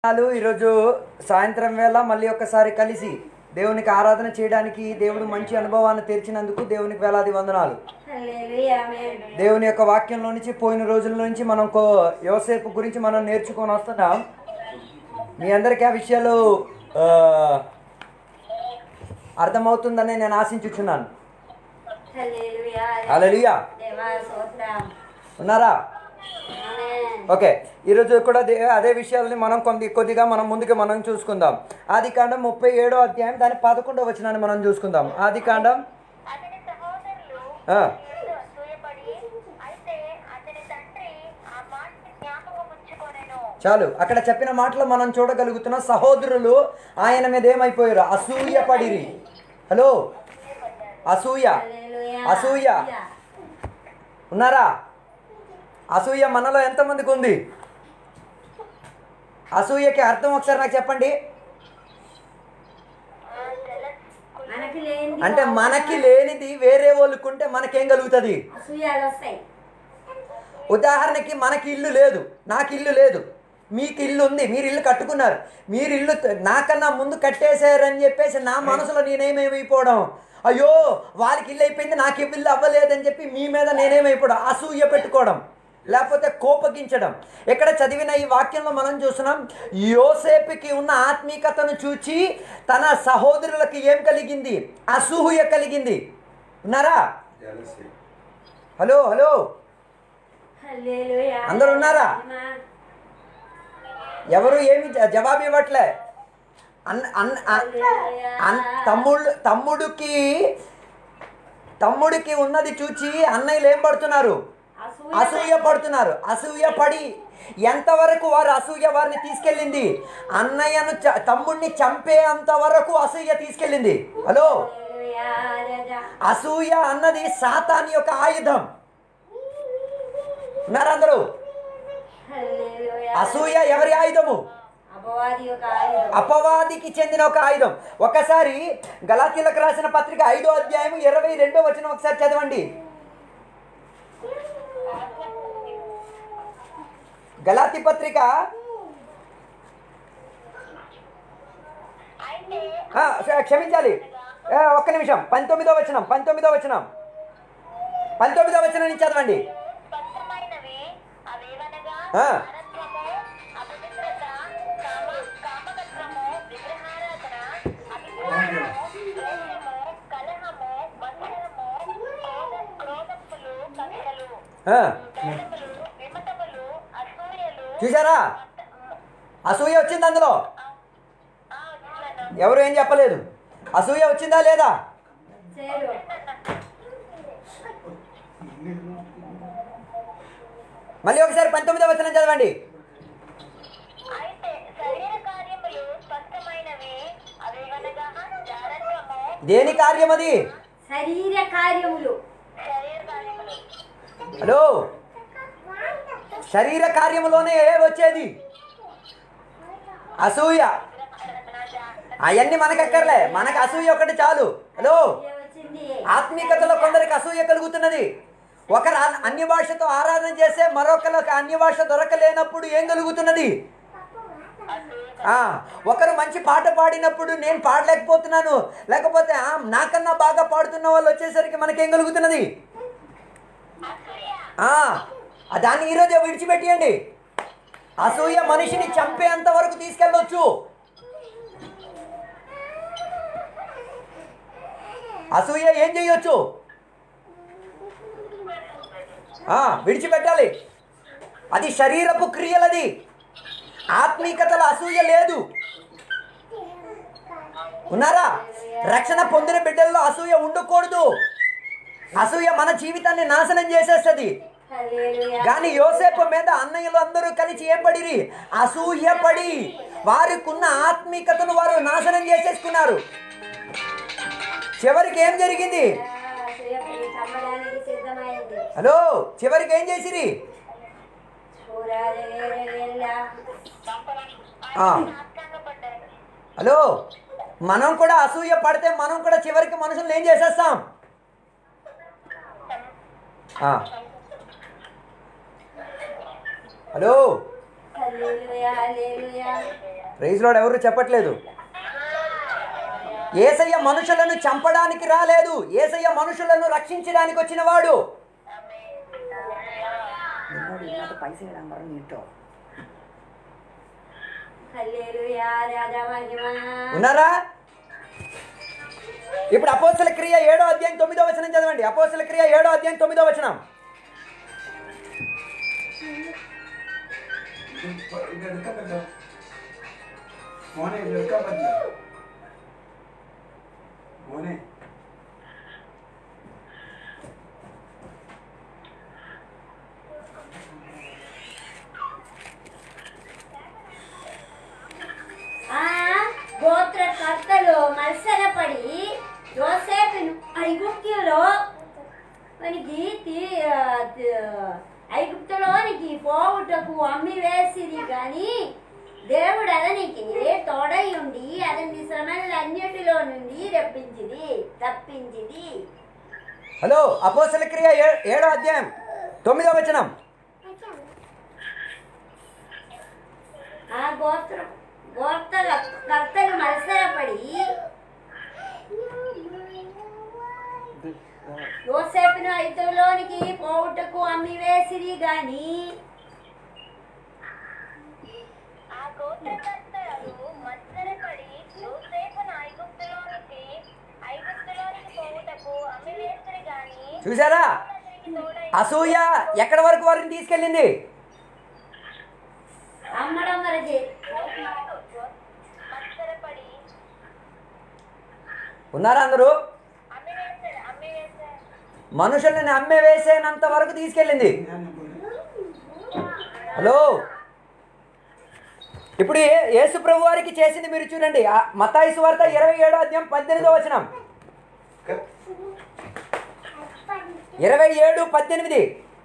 వందనాలు. ఈరోజు సాయంత్రం వేళ మళ్ళీ ఒక్కసారి కలిసి దేవునికి ఆరాధన చేయడానికి దేవుడు మంచి అనుభవాన్ని తెరిచినందుకు దేవునికి వేలాది వందనాలు హల్లెలూయా ఆమేన్ దేవుని యొక్క వాక్యంలో నుంచి పోయిన రోజుల నుంచి మనం కో యోసేపు గురించి మనం నేర్చుకొని వస్తున్నాం మీ అందరికీ ఆ విషయాలు ఆ, అర్థమవుతుందని నేను ఆశించుచున్నాను హల్లెలూయా హల్లెలూయా. దేవా స్తోత్రం ఉన్నారా ఆమేన్ ఓకే ఈరోజు కూడా దే- అదే విషయాలని మనం కొద్ది కొద్దిగా మనం ముందుకు మనం చూసుకుందాం ఆది కాండం ముప్పై ఏడో అధ్యాయం దాని పదకొండో వచనాన్ని మనం చూసుకుందాం ఆది కాండం అతని సహోదరులు ఆ. యేసు అసూయపడి అయితే అతని తండ్రి ఆ మాటని జ్ఞాపకం ఉంచుకొనెను చాలు అక్కడ చెప్పిన మాటలు మనం చూడగలుగుతున్న సహోదరులు ఆయన మీద ఏమైపోయారు అసూయ పడిరి హలో అసూయ హల్లెలూయా అసూయ ఉన్నారా అసూయ మనలో ఎంతమందికి ఉంది అసూయకి అర్థం ఒకసారి నాకు చెప్పండి మనకి లేని అంటే మనకి లేనిది వేరే వాళ్ళకుంటే మనకేం కలుగుతుంది అసూయాలు వస్తాయి ఉదాహరణకి మనకి ఇల్లు లేదు నాకు ఇల్లు లేదు మీకు ఇల్లు ఉంది మీరు ఇల్లు కట్టుకున్నారు మీరు ఇల్లు త- నాకన్నా ముందు కట్టేశారని చెప్పేసి నా మనసులో నేనేమైపోవడం అయ్యో వాళ్ళకి ఇల్లు అయిపోయింది నాకు ఇల్లు అవ్వలేదని చెప్పి మీ మీద నేనేమైపోవడం అసూయ పెట్టుకోవడం లేకపోతే కోపగించడం ఇక్కడ చదివిన ఈ వాక్యంలో మనం చూస్తున్నాం యోసేపుకి ఉన్న ఆత్మీకతను చూచి తన సహోదరులకి ఏం కలిగింది అసూయ కలిగింది ఉన్నారా హలో హలో హల్లెలూయా అందరూ ఉన్నారా? ఎవరు ఏమి జ- జవాబు ఇవ్వట్లే అన్ అన్ అన్- అన్ తమ్ముళ్ళు తమ్ముడికి తమ్ముడికి ఉన్నది చూచి అన్నయ్యలు ఏం పడుతున్నారు అసూయ పడుతున్నారు అసూయ పడి ఎంతవరకు వారు అసూయ వారిని తీసుకెళ్ళింది అన్నయ్యను చ- తమ్ముడిని చంపే వరకు అసూయ తీసుకెళ్ళింది హలో హల్లెలూయా రాజా అసూయ అన్నది సాతాన్ యొక్క ఆయుధం ఉన్నారా అందరూ హల్లెలూయా అసూయ ఎవరి ఆయుధము అపవాది యొక్క ఆయుధం అపవాదికి చెందిన ఒక ఆయుధం ఒకసారి గలాతీలకు రాసిన పత్రిక ఐదో అధ్యాయం ఇరవై రెండో వచ్చిన ఒకసారి చదవండి గలాతి పత్రిక అయితే ఆ, క్ష- క్షమించాలి ఏ, ఒక్క నిమిషం పంతొమ్మిదో వచనం పంతొమ్మిదో వచనం పంతొమ్మిదో వచనం నుంచి చదవండి స్పష్టమైనవి అవేవనగా ఆ. నరత్వము అపవిత్రత కామ కామకత్వము విగ్రహారాధన అభిప్రాయము ద్వేషము కలహము మత్సరము క్రోధ- క్రోధములు కక్షలు ఆ, దళములు విమతములు అసూయలు చూసారా అసూయ వచ్చింది అందులో ఆ, చూడను. ఎవరు ఏం చెప్పలేదు అసూయ వచ్చిందా లేదా చేరు మళ్ళీ ఒకసారి పంతొమ్మిదో వచనం చదవండి అయితే శరీర కార్యములు స్పష్టమైనవి అవేవనగా జారత్వము దేని కార్యం అది శరీర కార్యములు శరీర కార్యములు హలో శరీర కార్యములోనే ఏ వచ్చేది అసూయ అవన్నీ మనకక్కర్లే మనకు అసూయ ఒకటి చాలు హలో ఏ వచ్చింది ఆత్మీయతలో కొందరికి అసూయ కలుగుతున్నది ఒకరు ఆ- అన్య భాషతో ఆరాధన చేస్తే మరొకరికి అన్య భాష దొరకలేనప్పుడు ఏం కలుగుతున్నది ఆ, ఒకరు మంచి పాట పాడినప్పుడు నేను పాడలేకపోతున్నాను లేకపోతే ఆ, నాకన్నా బాగా పాడుతున్న వాళ్ళు వచ్చేసరికి మనకేం కలుగుతున్నది ఆ, ఆ దాన్ని ఈరోజే విడిచిపెట్టేయండి అసూయ మనిషిని చంపేంత వరకు తీసుకెళ్ళొచ్చు అసూయ ఏం చేయొచ్చు ఆ, విడిచిపెట్టాలి అది శరీరపు క్రియలది ఆత్మీకతల అసూయ లేదు ఉన్నారా రక్షణ పొందిన బిడ్డల్లో అసూయ ఉండకూడదు అసూయ మన జీవితాన్ని నాశనం చేసేస్తుంది హల్లెలూయా కానీ యోసేపు మీద అన్నయ్యలు అందరూ కలిసి ఏం పడిరి అసూయ పడి వారికి ఉన్న ఆత్మీకతను వారు నాశనం చేసేసుకున్నారు చివరికి ఏం జరిగింది అసూయపడి చంపడానికి సిద్ధమైంది హలో చివరికి ఏం చేసిరి చూడాలి ఆ, సాష్టాంగపడ్డారు హలో మనం కూడా అసూయ పడితే మనం కూడా చివరికి మనుషులను ఏం చేసేస్తాం ఆ. హలో హల్లెలూయా హల్లెలూయా ప్రైజ్లోడ్ ఎవరు చెప్పట్లేదు ఏసయ్య మనుషులను చంపడానికి రాలేదు ఏసయ్య మనుషులను రక్షించడానికి వచ్చిన వాడు హల్లెలూయా రాజా మహిమ ఉన్నారా ఇప్పుడు అపోసల క్రియ ఏడో అధ్యాయం తొమ్మిదో వచనం చదవండి అపోసల క్రియ ఏడో అధ్యాయం తొమ్మిదో వచనం लड़का बदला मोने लड़का बदला मोने ఆ గోత్రకర్తలు మత్సరపడి యోసేపును ఐగుప్తులో మనకి తీ- ఆ, త- ఐగుప్తులోనికి పోవుటకు అమ్మి వేసిరి కానీ దేవుడు అతనికి తోడై ఉండి అతని శ్రమలన్నిటిలో నుండి రప్పించింది తప్పించింది హలో అపోసల క్రియ ఏ- ఏడో అధ్యాయం తొమ్మిదో వచనం ఆ గోత్ర గోత్ర కర్తలు మత్సరపడి యోసేపును ఐదులోనికి పోవుటకు అమ్మి వేసిరి గాని ఆ గోత్రకర్తలు మత్సరపడి యోసేపును ఐగుప్తులోనికి ఐగుప్తులోనికి పోవుటకు అమ్మివేసిరి గాని చూసారా అతనికి తోడై అసూయ ఎక్కడి వరకు వారిని తీసుకెళ్ళింది అమ్మడం వరకే మత్సరపడి ఉన్నారా అందరూ అమ్మివేశారు అమ్మివేశారు మనుషుల్ని అమ్మే వేసేనంత వరకు తీసుకెళ్ళింది హలో ఇప్పుడు ఏ- యేసు ప్రభు వారికి చేసింది మీరు చూడండి ఆ మతాయి సువార్త ఇరవై ఏడో అధ్యాయం పద్దెనిమిదో వచనం ఇరవై ఏడు పద్దెనిమిది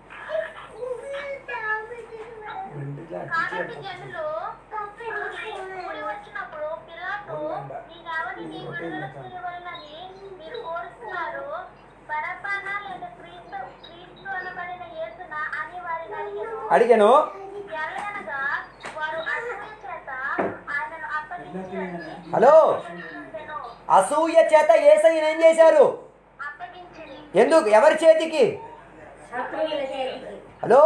కాబట్టి జనులు కూడి వచ్చినప్పుడు పిలాతు మీరెవరిని విడుదల చేయవలనని మీరు కోరుతున్నారు బరబ్బానా లేదా క్రీస్తు క్రీస్తు అనబడిన యేసున అని వారిని అడిగాను అడిగాను ఎలయనగా వారు అసూయ చేత ఆయనను అప్పగించారని హలో చెప్పెను. అసూయ చేత ఏసయ్యను ఏం చేశారు అప్పగించిరి ఎందుకు ఎవరి చేతికి శత్రువుల చేతికి హలో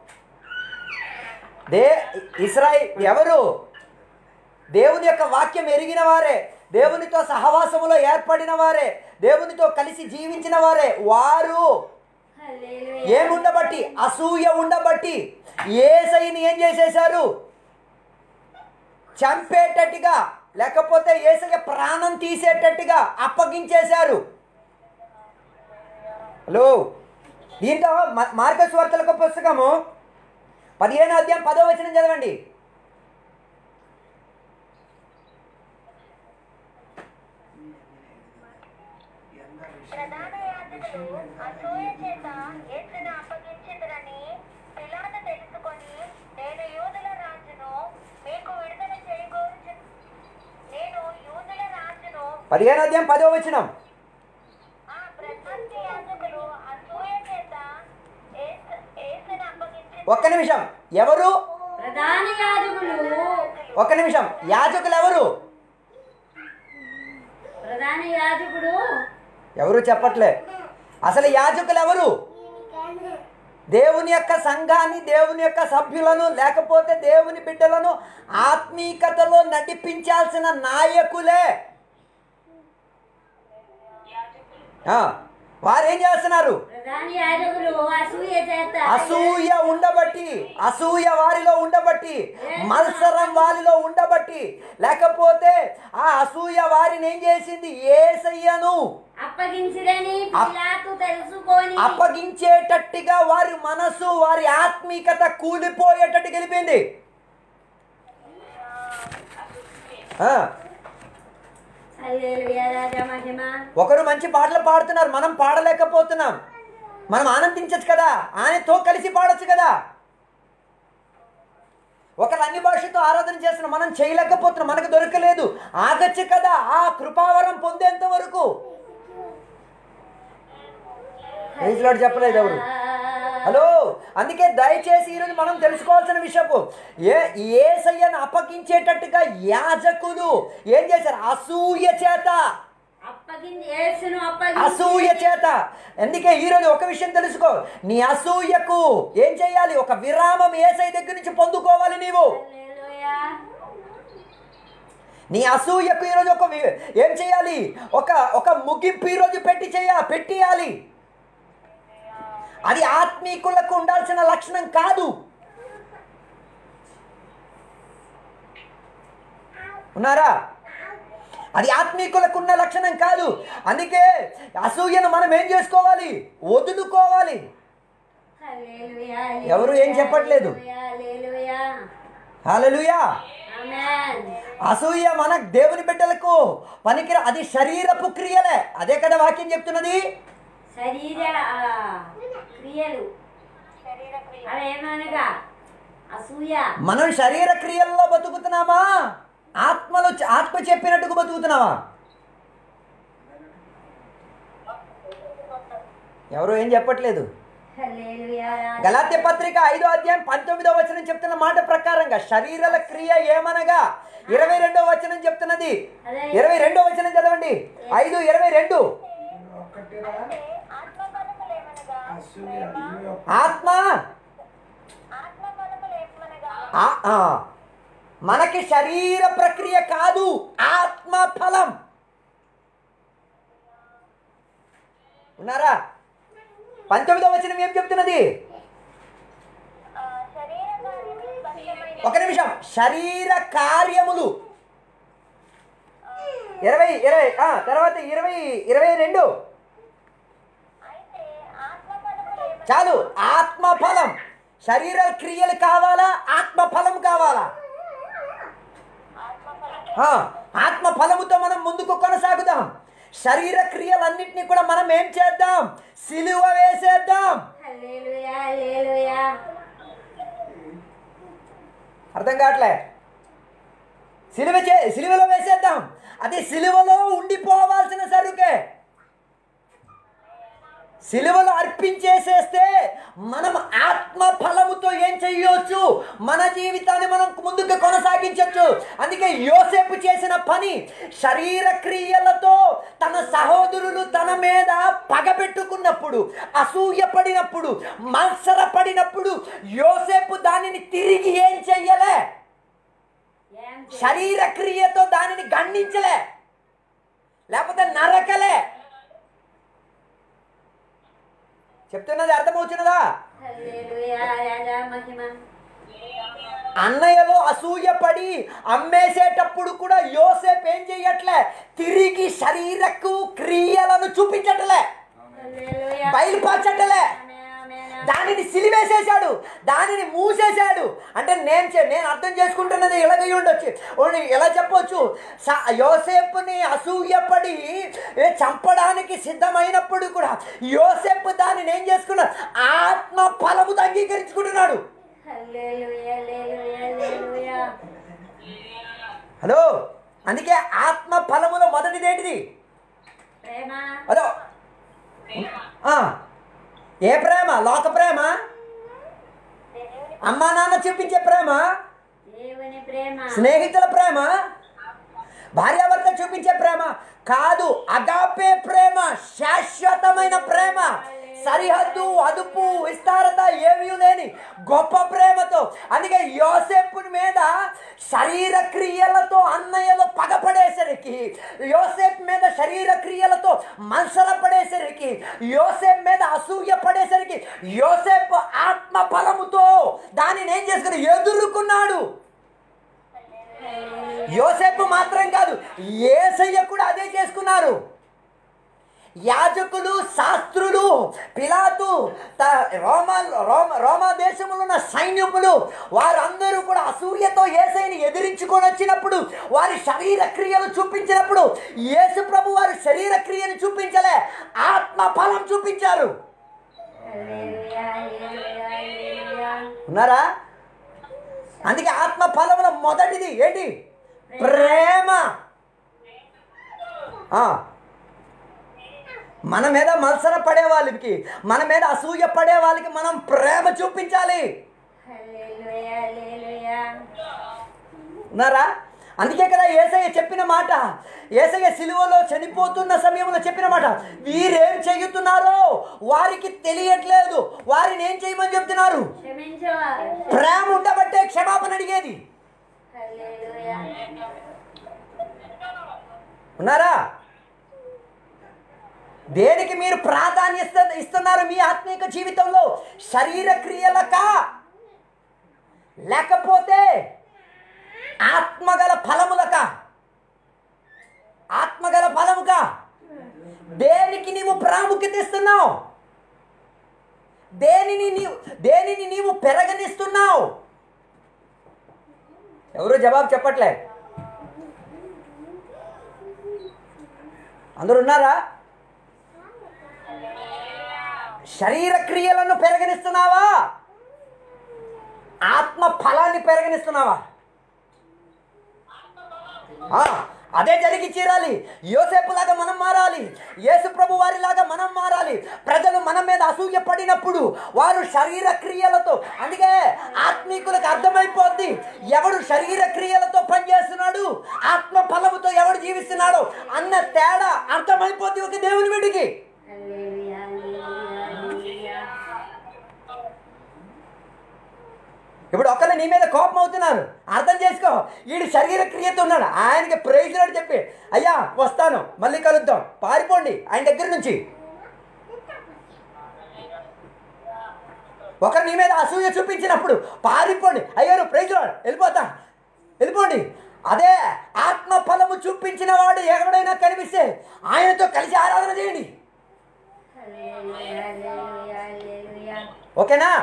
దే ఇస్రాయి ఎవరు దేవుని యొక్క వాక్యం ఎరిగిన వారే దేవునితో సహవాసములో ఏర్పడిన వారే దేవునితో కలిసి జీవించిన వారే వారు హల్లెలూయా. ఏముండబట్టి అసూయ ఉండబట్టి ఏసైని ఏం చేసేశారు చంపేటట్టుగా లేకపోతే ఏసయ్య ప్రాణం తీసేటట్టుగా అప్పగించేశారు హలో దీంతో మ- మార్కస్ వార్తలకు పుస్తకము పదిహేను అధ్యాయం పదో వచనం చదవండి ప్రధాన యాజకులు అసూయ చేత యేసును అప్పగించిదరని పిలాతు తెలుసుకొని నేను యూదుల రాజును మీకు విడుదల చేయగోరుచు నేను యూదుల రాజును పదిహేను అధ్యాయం పదో వచనం ఆ ప్రధాన యాజకులు అసూయ చేత యేసు- యేసును అప్పగించి ఒక్క నిమిషం ఎవరు ప్రధాన యాజకులు ఒక్క నిమిషం యాజకులు ఎవరు ప్రధాన యాజకుడు ఎవరు చెప్పట్లే అసలు యాజకులు ఎవరు దేవుని యొక్క సంఘాన్ని దేవుని యొక్క సభ్యులను లేకపోతే దేవుని బిడ్డలను ఆత్మీకతలో నడిపించాల్సిన నాయకులే ఆ, వారేం చేస్తున్నారు ప్రధాన యాజకులు అసూయ చేత అసూయ ఉండబట్టి అసూయ వారిలో ఉండబట్టి మత్సరం వారిలో ఉండబట్టి లేకపోతే ఆ అసూయ వారిని ఏం చేసింది ఏసయ్యను అప్పగించిరని పిలాతు తెలుసుకొని అప్పగించేటట్టుగా వారి మనసు వారి ఆత్మీకత కూలిపోయేటట్టు గెలిపింది ఆ, హల్లెలూయా రాజా మహిమ ఒకరు మంచి పాటలు పాడుతున్నారు మనం పాడలేకపోతున్నాం మనం ఆనందించచ్చు కదా ఆయనతో కలిసి పాడొచ్చు కదా ఒకరు అన్ని భాషతో ఆరాధన చేస్తున్నాం మనం చేయలేకపోతున్నాం మనకు దొరకలేదు ఆగచ్చు కదా ఆ కృపావరం పొందేంత వరకు ప్రైజ్ లార్డ్ చెప్పలేదు ఎవరు ఆ, హలో అందుకే దయచేసి ఈరోజు మనం తెలుసుకోవాల్సిన విషయపు ఏ ఏసయ్యను అప్పగించేటట్టుగా యాజకులు ఏం చేశారు అసూయ చేత అప్పగించి యేసును అప్పగించి అసూయ చేత అందుకే ఈరోజు ఒక విషయం తెలుసుకో నీ అసూయకు ఏం చేయాలి ఒక విరామం ఏసై దగ్గర నుంచి పొందుకోవాలి నీవు హల్లెలూయా నీ అసూయకు ఈరోజు ఒక వి- ఏం చేయాలి ఒక ఒక ముగింపు ఈరోజు పెట్టి చేయ పెట్టియాలి అది ఆత్మీకులకు ఉండాల్సిన లక్షణం కాదు ఉన్నారా అది ఆత్మీకులకు ఉన్న లక్షణం కాదు అందుకే అసూయను మనం ఏం చేసుకోవాలి వదులుకోవాలి హల్లెలూయా ఎవరు ఏం చెప్పట్లేదు. హల్లెలూయా హాలలుయా ఆమేన్ అసూయ మన దేవుని బిడ్డలకు పనికిర అది శరీరపు క్రియలే అదే కదా వాక్యం చెప్తున్నది శరీర ఆ, క్రియలు శరీర క్రియ అవేమనగా అసూయ మనం శరీర క్రియల్లో బతుకుతున్నామా ఆత్మలో ఆత్మ చెప్పినట్టుగా బతుకుతున్నావా ఎవరు ఏం చెప్పట్లేదు హల్లెలూయా గలాత్య పత్రిక ఐదో అధ్యాయం పంతొమ్మిదో వచనం చెప్తున్న మాట ప్రకారంగా శరీరాల క్రియ ఏమనగా ఇరవై రెండో వచనం చెప్తున్నది ఇరవై రెండో వచనం చదవండి ఐదు ఇరవై రెండు ఒక్కటిరా ఆత్మఫలములేమనగా అసూయ ఇవి ఒక్క- ఆత్మ ఆత్మఫలములేమనగా ఆ- ఆ. మనకి శరీర ప్రక్రియ కాదు ఆత్మ ఫలం ఉన్నారా పంతొమ్మిదో వచనం ఏం చెప్తున్నది ఆ, శరీర కార్యములు స్పష్టమైన ఒక నిమిషం శరీర కార్యములు ఇరవై ఇరవై ఆ, తర్వాత ఇరవై ఇరవై రెండు అయితే ఆత్మఫలములేమనగా చాలు ఆత్మ ఫలం శరీర క్రియలు కావాలా ఆత్మ ఫలం కావాలా ఆత్మఫలం ఆ, ఆత్మ ఫలముతో మనం ముందుకు కొనసాగుదాం శరీర క్రియలన్నింటినీ కూడా మనం ఏం చేద్దాం సిలువ వేసేద్దాం హల్లెలూయా హల్లెలూయా అర్థం కావట్లే సిలువ చే సిలువలో వేసేద్దాం అది సిలువలో ఉండిపోవాల్సిన సరుకే సిలువలో అర్పించేసేస్తే మనం ఆత్మ ఫలముతో ఏం చెయ్యొచ్చు మన జీవితాన్ని మనం ముందుకు కొనసాగించవచ్చు అందుకే యోసేపు చేసిన పని శరీర క్రియలతో తన సహోదరులు తన మీద పగబెట్టుకున్నప్పుడు అసూయపడినప్పుడు మత్సరపడినప్పుడు యోసేపు దానిని తిరిగి ఏం చెయ్యలే ఏం చే- శరీర క్రియతో దానిని గండించలే లేకపోతే నరకలే చెప్తున్నది అర్థమవుతున్నదా హల్లెలూయా రాజా మహిమ అన్నయ్యలో అసూయపడి అమ్మేసేటప్పుడు కూడా యోసేపు ఏం చెయ్యట్లే తిరిగి శరీరకు క్రియలను చూపించట్లే హల్లెలూయా బయలుపరచట్లే ఆమేన్ ఆమేన్ దానిని సిలివేసేశాడు దానిని మూసేశాడు అంటే నేను చే- నేను అర్థం చేసుకుంటున్నది ఇలాగై ఉండొచ్చు ఓన్లీ ఎలా చెప్పొచ్చు స- యోసేపుని అసూయపడి ఏ, చంపడానికి సిద్ధమైనప్పుడు కూడా యోసేపు దానిని ఏం చేసుకున్నాడు ఆత్మ ఫలముతో అంగీకరించుకుంటున్నాడు హల్లెలూయా హల్లెలూయా హల్లెలూయా హలో అందుకే ఆత్మ ఫలములో మొదటిది ఏంటిది ప్రేమ అదో ఆ, ఏ ప్రేమ లోక ప్రేమ అమ్మా నాన్న చూపించే ప్రేమ దేవుని ప్రేమ స్నేహితుల ప్రేమ భార్యాభర్త చూపించే ప్రేమ కాదు అగాపే ప్రేమ శాశ్వతమైన ప్రేమ సరిహద్దు అదుపు విస్తారత ఏమీ లేని గొప్ప ప్రేమతో అందుకే యోసేపు మీద శరీర క్రియలతో అన్నయ్యలో పగపడేసరికి యోసేపు మీద శరీర క్రియలతో మత్సరపడేసరికి యోసేపు మీద అసూయ పడేసరికి యోసేపు ఆత్మ ఫలముతో దానిని ఏం చేసుకుని ఎదుర్కొన్నాడు యోసేపు మాత్రం కాదు ఏసయ్య కూడా అదే చేసుకున్నారు యాజకులు శాస్త్రులు పిలాతు త- రోమ రోమ రోమా దేశంలో ఉన్న సైన్యములు వారందరూ కూడా అసూయతో ఏసైని ఎదిరించుకొని వచ్చినప్పుడు వారి శరీర క్రియలు చూపించినప్పుడు యేసు ప్రభు వారి శరీర క్రియను చూపించలే ఆత్మ ఫలం చూపించారు హల్లెలూయా హల్లెలూయా హల్లెలూయా ఉన్నారా అందుకే ఆత్మ ఫలముల మొదటిది ఏంటి ప్రేమ ఆ. మన మీద మత్సర పడే వాళ్ళకి మన మీద అసూయ పడే వాళ్ళకి మనం ప్రేమ చూపించాలి హల్లెలూయా హల్లెలూయా ఉన్నారా అందుకే కదా ఏసయ్య చెప్పిన మాట ఏసయ్య సిలువలో చనిపోతున్న సమయంలో చెప్పిన మాట వీరేం చెయ్యుతున్నారో వారికి తెలియట్లేదు వారిని ఏం చేయమని చెప్తున్నారు క్షమించవా ప్రేమ ఉండబట్టే క్షమాపణ అడిగేది హల్లెలూయా ఉన్నారా దేనికి మీరు ప్రాధాన్యత ఇస్తున్నారు మీ ఆత్మీక జీవితంలో శరీర క్రియలకా లేకపోతే ఆత్మగల ఫలములకా ఆత్మగల ఫలముకా దేనికి నీవు ప్రాముఖ్యత ఇస్తున్నావు దేనిని నీవు దేనిని నీవు పెరగనిస్తున్నావు ఎవరు జవాబు చెప్పట్లే అందరు ఉన్నారా శరీర క్రియలను పెరగనిస్తున్నావా ఆత్మ ఫలాన్ని పెరగనిస్తున్నావా ఆ, అదే జరిగి తీరాలి యోసేపులాగా మనం మారాలి యేసు ప్రభు వారిలాగా మనం మారాలి ప్రజలు మన మీద అసూయ పడినప్పుడు వారు శరీర క్రియలతో అందుకే ఆత్మీకులకు అర్థమైపోద్ది ఎవడు శరీర క్రియలతో పనిచేస్తున్నాడు ఆత్మ ఫలముతో ఎవడు జీవిస్తున్నాడో అన్న తేడా అర్థమైపోద్ది ఒక దేవుని వీడికి హల్లెలూయా హల్లెలూయా ఇప్పుడు ఒకళ్ళు నీ మీద కోపం అవుతున్నారు అర్థం చేసుకో వీడు శరీర క్రియతో ఉన్నాడు ఆయనకి ప్రైజ్ అని చెప్పి అయ్యా వస్తాను మళ్ళీ కలుద్దాం పారిపోండి ఆయన దగ్గర నుంచి ఒకరు నీ మీద అసూయ చూపించినప్పుడు పారిపోండి అయ్యారు ప్రైజ్ వెళ్ళిపోతా వెళ్ళిపోండి అదే ఆత్మ ఫలము చూపించిన వాడు ఎక్కడైనా కనిపిస్తే ఆయనతో కలిసి ఆరాధన చేయండి హల్లెలూయా హల్లెలూయా హల్లెలూయా ఓకేనా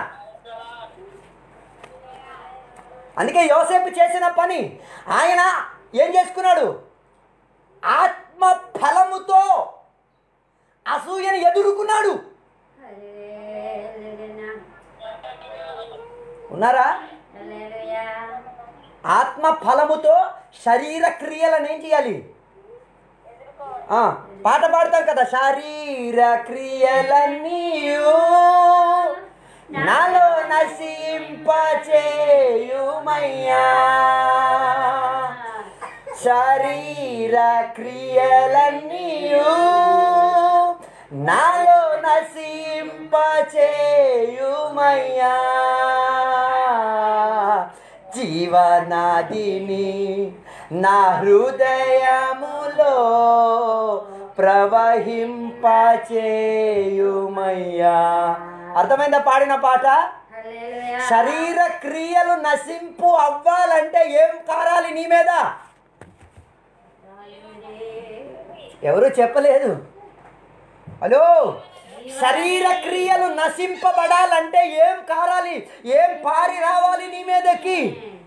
అందుకే యోసేపు చేసిన పని ఆయన ఏం చేసుకున్నాడు ఆత్మ ఫలముతో అసూయను ఎదుర్కొన్నాడు హల్లెలూయా ఉన్నారా హల్లెలూయా ఆత్మ ఫలముతో శరీర క్రియలను ఏం చేయాలి ఆ, పాట పాడతాం కదా శరీర క్రియలన్నీయు నాలో నశింపచేయుమయ్యా శరీర క్రియలన్నీయు నాలో నశింపచేయుమయ్యా జీవనదిని నా హృదయములో ప్రవహింపచేయుమయ్యా అర్థమైందా పాడిన పాట హల్లెలూయా శరీర క్రియలు నశింపు అవ్వాలంటే ఏం కారాలి నీ మీద ఎవరు చెప్పలేదు హలో శరీర క్రియలు నశింపబడాలంటే ఏం కారాలి ఏం పారి రావాలి నీ మీదకి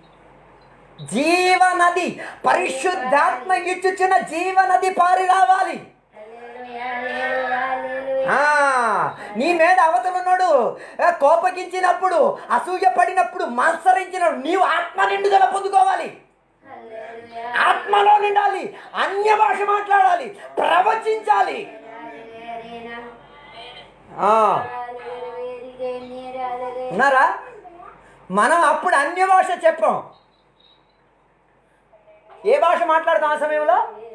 జీవనది పరిశుద్ధాత్మ ఇచ్చుచున్న జీవనది పారి రావాలి హల్లెలూయా హల్లెలూయా హల్లెలూయా ఆ, నీ మీద అవతలున్నాడు ఆ, కోపగించినప్పుడు అసూయ పడినప్పుడు మత్సరించినప్పుడు నీవు ఆత్మ నిండుదల పొందుకోవాలి హల్లెలూయా ఆత్మలో నిండాలి అన్య భాష మాట్లాడాలి ప్రవచించాలి హల్లెలూయా ఆ, హల్లెలూయా ఉన్నారా మనం అప్పుడు అన్య భాష చెప్పాం ఏ భాష మాట్లాడతాం ఆ సమయంలో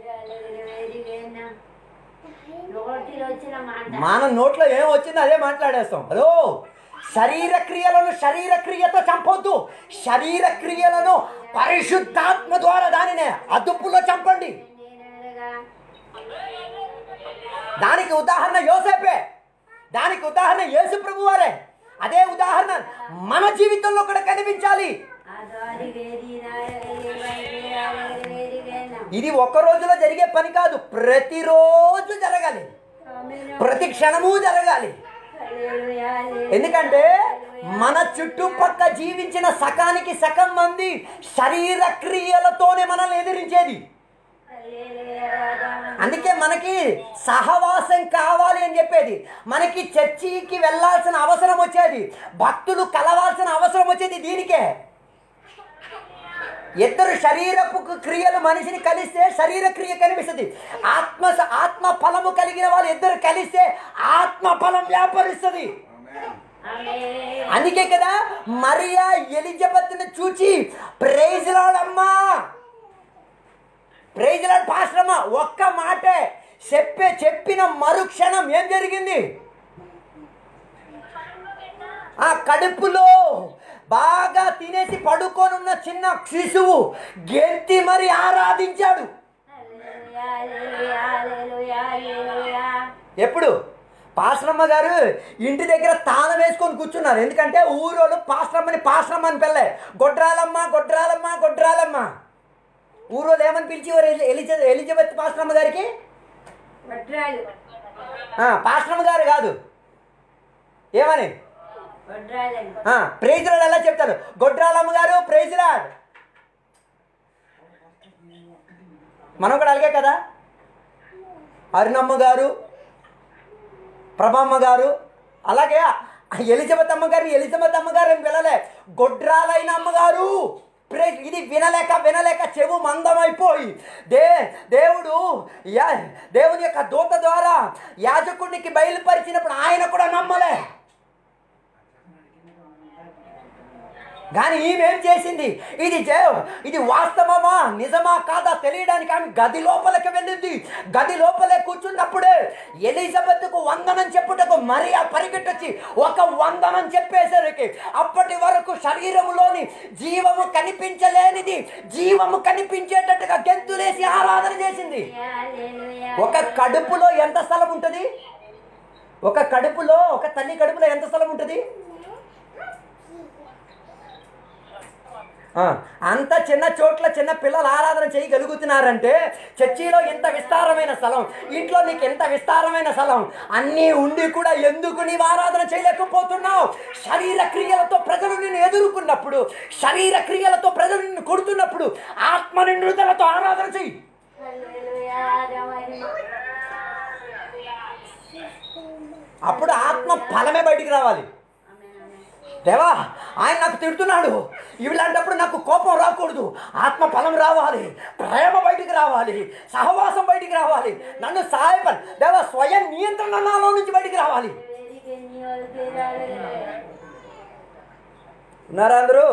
నోటిలో వచ్చిన మాట మన నోట్లో ఏం వచ్చిందో అదే మాట్లాడేస్తాం హలో శరీర క్రియలను శరీర క్రియతో చంపొద్దు శరీర క్రియలను పరిశుద్ధాత్మ ద్వారా దానినే అదుపులో చంపండి నేననగా దానికి ఉదాహరణ యోసేపే దానికి ఉదాహరణ యేసు ప్రభు వారే అదే ఉదాహరణ మన జీవితంలో కూడా కనిపించాలి అదారి వేరి నాయగలి వైరి వేరిగేనా ఇది ఒక్క రోజులో జరిగే పని కాదు ప్రతిరోజు జరగాలి ప్రతి క్షణము జరగాలి హల్లెలూయా ఎందుకంటే మన చుట్టుపక్క జీవించిన సకానికి సగం మంది శరీర క్రియలతోనే మనల్ని ఎదిరించేది హల్లెలూయా అందుకే మనకి సహవాసం కావాలి అని చెప్పేది మనకి చర్చికి వెళ్ళాల్సిన అవసరం వచ్చేది భక్తులు కలవాల్సిన అవసరం వచ్చేది దీనికే ఇద్దరు శరీరపు క్రియలు మనిషిని కలిస్తే శరీర క్రియ కనిపిస్తుంది ఆత్మ ఆత్మ ఫలము కలిగిన వాళ్ళు ఇద్దరు కలిస్తే ఆత్మ ఫలం వ్యాపరిస్తుంది ఆమేన్ అందుకే కదా మరియా ఎలిజబెత్ని చూచి ప్రైజ్ లాడమ్మా ప్రైజ్ లాడ్ పాశ్రమ ఒక్క మాటే చెప్పే చెప్పిన మరుక్షణం ఏం జరిగింది ఆ కడుపులో బాగా తినేసి పడుకోనున్న చిన్న శిశువు గెంతి మరి ఆరాధించాడు హల్లెలూయా హల్లెలూయా హల్లెలూయా హల్లెలూయా ఎప్పుడు పాశ్రమ్మ గారు ఇంటి దగ్గర తాళం వేసుకొని కూర్చున్నారు ఎందుకంటే ఊరోళ్ళు పాశ్రమ్మని పాశ్రమ్మ అని పిల్లే గొడ్రాలమ్మ గొడ్రాలమ్మ గొడ్రాలమ్మ ఊరోళ్ళు ఏమని పిలిచేవారు ఎలి- ఎలిజ ఎలిజబెత్ పాశ్రమ్మ గారికి వడ్రాలు ఆ, పాశ్రమ్మ గారు కాదు ఏమని వడ్రాలండి ప్రైజ్లాడ్ ఎలా చెప్తారు గొడ్రాలమ్మ గారు ప్రైజ్లాడ్ మనం కూడా అలాగే కదా అరుణమ్మ గారు ప్రభమ్మ గారు అలాగే ఎలిజబెత్ అమ్మగారు ఎలిజబెత్ అమ్మగారు అని పిల్లలే గొడ్రాలైన అమ్మగారు ప్రే ఇది వినలేక వినలేక చెవు మందమైపోయి దే దేవుడు యా దేవుని యొక్క దూత ద్వారా యాజకుడికి బయలుపరిచినప్పుడు ఆయన కూడా నమ్మలే కానీ ఈమె ఏం చేసింది ఇది జే- ఇది వాస్తవమా నిజమా కాదా తెలియడానికి ఆమె గది లోపలికి వెళ్ళింది గది లోపలే కూర్చున్నప్పుడే ఎలిజబెత్కు వందనం చెప్పుటకు మరి ఆ పరిగెట్టొచ్చి ఒక వందనం చెప్పేసరికి అప్పటి వరకు శరీరంలోని జీవము కనిపించలేనిది జీవము కనిపించేటట్టుగా గెంతులేసి ఆరాధన చేసింది హల్లెలూయా ఒక కడుపులో ఎంత స్థలం ఉంటుంది ఒక కడుపులో ఒక తల్లి కడుపులో ఎంత స్థలం ఉంటుంది ఆ, అంత చిన్న చోట్ల చిన్న పిల్లలు ఆరాధన చేయగలుగుతున్నారంటే చర్చిలో ఇంత విస్తారమైన స్థలం ఇంట్లో నీకు ఎంత విస్తారమైన స్థలం అన్నీ ఉండి కూడా ఎందుకు నీవు ఆరాధన చేయలేకపోతున్నావు శరీర క్రియలతో ప్రజలు నిన్ను ఎదుర్కొన్నప్పుడు శరీర క్రియలతో ప్రజలు నిన్ను కొడుతున్నప్పుడు ఆత్మ నిండుదలతో ఆరాధన చెయ్యి హల్లెలూయా రామని అప్పుడు ఆత్మ ఫలమే బయటికి రావాలి ఆమేన్ ఆమేన్ దేవా ఆయన నాకు తిడుతున్నాడు ఇలాంటప్పుడు నాకు కోపం రాకూడదు ఆత్మ ఫలం రావాలి ప్రేమ బయటికి రావాలి సహవాసం బయటికి రావాలి నన్ను సహాయపడి దేవా స్వయం నియంత్రణ నాలో నుంచి బయటికి రావాలి వేదికే నీ వదిలేరాలే ఉన్నారా అందరూ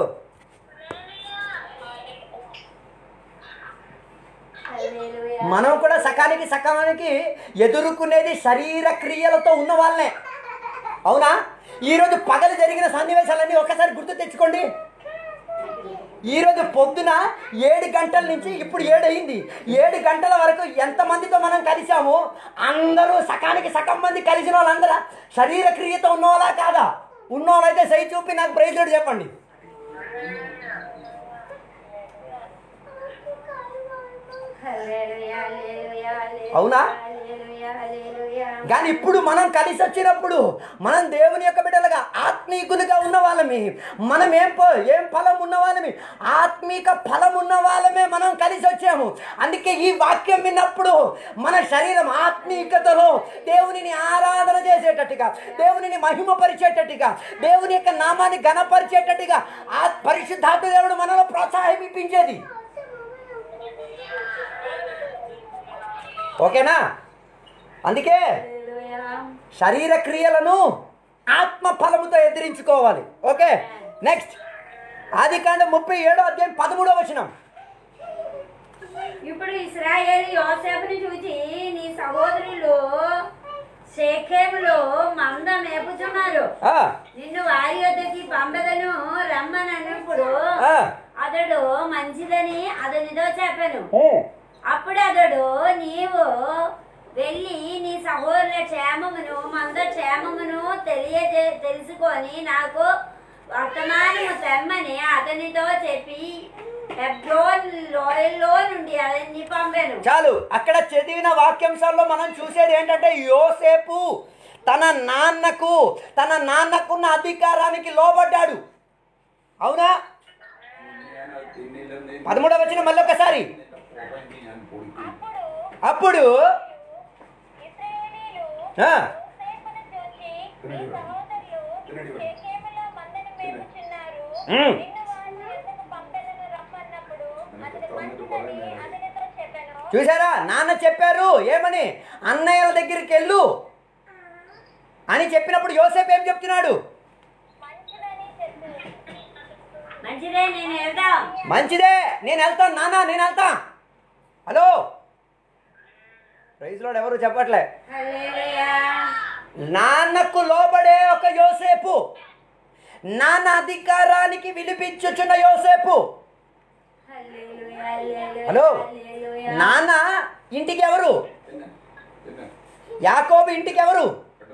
హల్లెలూయా మనం కూడా సకానికి సకానికి ఎదుర్కొనేది శరీర క్రియలతో ఉన్న వాళ్ళనే అవునా ఈరోజు పగలు జరిగిన సన్నివేశాలన్నీ ఒక్కసారి గుర్తు తెచ్చుకోండి ఈరోజు పొద్దున ఏడు గంటల నుంచి ఇప్పుడు ఏడు అయింది ఏడు గంటల వరకు ఎంతమందితో మనం కలిసాము అందరూ సకానికి సగం మంది కలిసిన వాళ్ళందరూ శరీర క్రియతో ఉన్నవాళ్ళా కాదా ఉన్నవాళ్ళైతే సై చూపి నాకు ప్రైజ్ చెప్పండి హల్లెలూయా హల్లెలూయా హల్లెలూయా అవునా? హల్లెలూయా హల్లెలూయా కానీ ఇప్పుడు మనం కలిసి వచ్చినప్పుడు మనం దేవుని యొక్క బిడ్డలుగా ఆత్మీకులుగా ఉన్న వాళ్ళమి మనం ఏం ప- ఏం ఫలం ఉన్న వాళ్ళమి ఆత్మీక ఫలం ఉన్న వాళ్ళమే మనం కలిసి వచ్చాము అందుకే ఈ వాక్యం విన్నప్పుడు మన శరీరం ఆత్మీకతలో దేవునిని ఆరాధన చేసేటట్టుగా దేవునిని మహిమపరిచేటట్టుగా దేవుని యొక్క నామాన్ని ఘనపరిచేటట్టుగా ఆ పరిశుద్ధాత్మ దేవుడు మనలో ప్రోత్సాహింపించేది ఓకేనా అందుకే హల్లెలూయా శరీర క్రియలను ఆత్మ ఫలముతో ఎదిరించుకోవాలి ఓకే నెక్స్ట్ ఆది కాండ ముప్పై ఏడో అధ్యాయం పదమూడో వచనం ఇప్పుడు ఇస్రాయేల్ యోసేపుని చూచి నీ సహోదరులు షేఖేములో మంద మేపుచున్నారు ఆ, నిన్ను వారి వద్దకి పంపదను రమ్మనప్పుడు ఆ, అతడు మంచిదని అతనితో చెప్పాను ఏ, అప్పుడు అతడు నీవు వెళ్ళి నీ సహోదరుల క్షేమమును మంద క్షేమమును తెలియజే తెలుసుకొని నాకు వర్తమానము తెమ్మని అతనితో చెప్పి హెబ్రోన్ లోయల్లో నుండి అతన్ని పంపాను చాలు అక్కడ చదివిన వాక్యాంశాల్లో మనం చూసేది ఏంటంటే యోసేపు తన నాన్నకు తన నాన్నకున్న అధికారానికి లోబడ్డాడు అవునా పదమూడవ వచ్చిన మళ్ళీ ఒకసారి అప్పుడు ఇశ్రాయేలీయులు ఆ, యోసేపును చూచి, నీ సహోదరులు షెకెములో మందను మేపుచున్నారు. ఉమ్. నిన్ను వారి యొద్దకు పంపెదను రమ్మన్నప్పుడు చూసారా నాన్న చెప్పారు ఏమని అన్నయ్యల దగ్గరికి వెళ్ళు అని చెప్పినప్పుడు యోసేపు ఏం చెప్తున్నాడు మంచిదని చెప్పి మంచిదే నేను వెళ్దాం మంచిదే నేను వెళ్తాను నాన్న నేను వెళ్తా హలో ప్రైజ్లో ఎవరు చెప్పట్లే హల్లెలూయా నాన్నకు లోబడే ఒక యోసేపు నాన్న అధికారానికి విలిపించుచున్న యోసేపు హల్లెలూయా హల్లెలూయా హలో హల్లెలూయా నాన్న ఇంటికి ఎవరు యాకోబు ఇంటికి ఎవరు